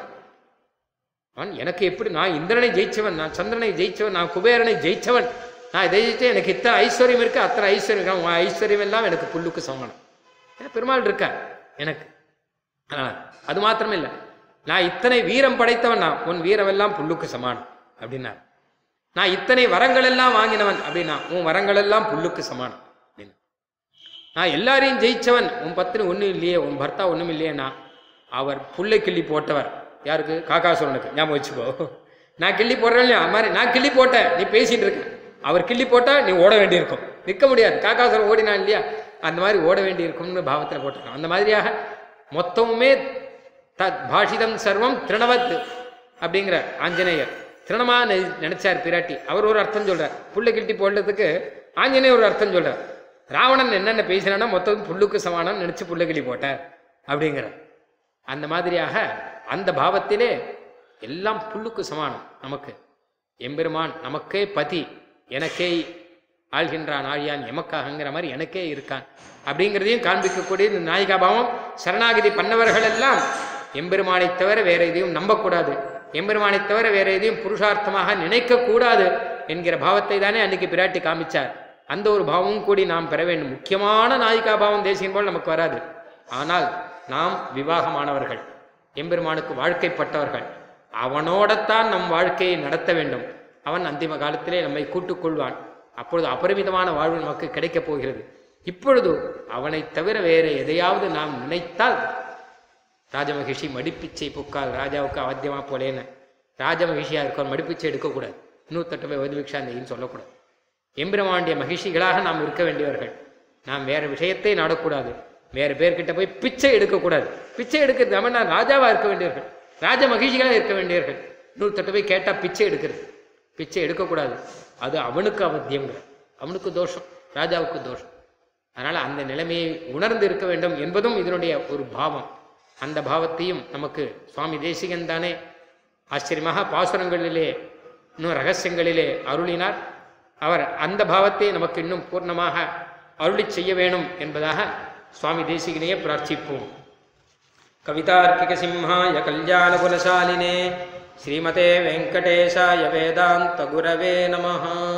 அவன் எனக்கு எப்படி நான் இந்திரனை ஜெயிச்சவன் நான் சந்திரனை ஜெயிச்சவன் நான் குபேரனை ஜெயிச்சவன் நான் இதை ஜெயிச்சு எனக்கு இத்தனை ஐஸ்வர்யம் இருக்கு அத்தனை ஐஸ்வர்யம் இருக்கு உன் ஐஸ்வர்யம் எல்லாம் எனக்கு புல்லுக்கு சமானம் ஏன்னா பெருமாள் இருக்க எனக்கு ஆ, அது மாத்திரம் இல்லை நான் இத்தனை வீரம் படைத்தவன் நான் உன் வீரமெல்லாம் புல்லுக்கு சமானம் அப்படின்னார் நான் இத்தனை வரங்கள் எல்லாம் வாங்கினவன் அப்படின்னா உன் வரங்கள் எல்லாம் புல்லுக்கு சமானம் அப்படின்னு நான் எல்லாரையும் ஜெயிச்சவன் உன் பத்தினி ஒன்றும் இல்லையே உன் பர்த்தா ஒன்றும் இல்லையேண்ணா அவர் புல்லை கிள்ளி போட்டவர் யாருக்கு காக்காசுரனுக்கு ஞாபகம் வச்சுக்கோ நான் கிள்ளி போடுறேன் இல்லையா அது மாதிரி நான் கிள்ளி போட்டேன் நீ பேசிட்டு இருக்க அவர் கிள்ளி போட்டா நீ ஓட வேண்டியிருக்கும் நிற்க முடியாது காக்காசுரன் ஓடினான் இல்லையா அந்த மாதிரி ஓட வேண்டியிருக்கும்னு பாவத்தில் போட்டிருக்கான் அந்த மாதிரியாக மொத்தமுமே தத் பாஷிதம் சர்வம் திருணவத் அப்படிங்கிற ஆஞ்சநேயர் திருணமா நெ- நினைச்சார் பிராட்டி அவர் ஒரு அர்த்தம் சொல்றார் புல்லை கிட்டி போடுறதுக்கு ஆஞ்சநேயர் ஒரு அர்த்தம் சொல்றார் ராவணன் என்னென்ன பேசினானா மொத்தம் புல்லுக்கு சமானம் நினைச்சு புல்லை கிள்ளி போட்டார் அப்படிங்கிறார் அந்த மாதிரியாக அந்த பாவத்திலே எல்லாம் புல்லுக்கு சமானம் நமக்கு எம்பெருமான் நமக்கே பதி எனக்கே ஆள்கின்றான் ஆழியான் எமக்காகங்கிற மாதிரி எனக்கே இருக்கான் அப்படிங்கிறதையும் காண்பிக்கக்கூடிய இந்த நாயிகா பாவம் சரணாகதி பண்ணவர்கள் எல்லாம் எம்பெருமானை தவிர வேற எதையும் நம்பக்கூடாது எம்பெருமானை தவிர வேற எதையும் புருஷார்த்தமாக நினைக்கக்கூடாது என்கிற பாவத்தை தானே அன்னைக்கு பிராட்டி காமிச்சார் அந்த ஒரு பாவமும் கூடி நாம் பெற வேண்டும் முக்கியமான நாயிகா பாவம் தேசியம் போல் நமக்கு வராது ஆனால் நாம் விவாகமானவர்கள் எம்பெருமானுக்கு வாழ்க்கைப்பட்டவர்கள் அவனோடத்தான் நம் வாழ்க்கையை நடத்த வேண்டும் அவன் அந்திம காலத்திலே நம்மை கூட்டுக் கொள்வான் அப்பொழுது அபரிமிதமான வாழ்வு நமக்கு கிடைக்கப் போகிறது இப்பொழுது அவனை தவிர வேறு எதையாவது நாம் நினைத்தால் ராஜமகிஷி மடிப்பிச்சை புக்கால் ராஜாவுக்கு அவத்தியமா போலேன்னு ராஜமகிஷியா இருக்கவர் மடிப்பிச்சை எடுக்கக்கூடாது நூத்தட்டு போய் வதிவிக்ஷாந்தின்னு சொல்லக்கூடாது எம்பிரமாண்டிய மகிழ்ச்சிகளாக நாம் இருக்க வேண்டியவர்கள் நாம் வேற விஷயத்தை நாடக்கூடாது வேற பேர்கிட்ட போய் பிச்சை எடுக்கக்கூடாது பிச்சை எடுக்கிறது நம்ம நான் ராஜாவா இருக்க வேண்டியவர்கள் ராஜ மகிழ்ச்சிகளாக இருக்க வேண்டியவர்கள் நூத்தட்டு போய் கேட்டா பிச்சை எடுக்கிறது பிச்சை எடுக்கக்கூடாது அது அவனுக்கு அவத்தியம்ங்கிற அவனுக்கு தோஷம் ராஜாவுக்கு தோஷம் அதனால அந்த நிலைமையை உணர்ந்து இருக்க வேண்டும் என்பதும் இதனுடைய ஒரு பாவம் அந்த பாவத்தையும் நமக்கு சுவாமி தேசிகன் தானே ஆச்சரியமாக பாசுரங்களிலே இன்னும் ரகசியங்களிலே அருளினார் அவர் அந்த பாவத்தை நமக்கு இன்னும் பூர்ணமாக அருளி செய்ய வேணும் என்பதாக சுவாமி தேசிகனையே பிரார்த்திப்போம் கவிதார்க்கிக சிம்ஹாய கல்யாண குணசாலினே ஸ்ரீமதே வெங்கடேஷாய வேதாந்த குரவே நமஹா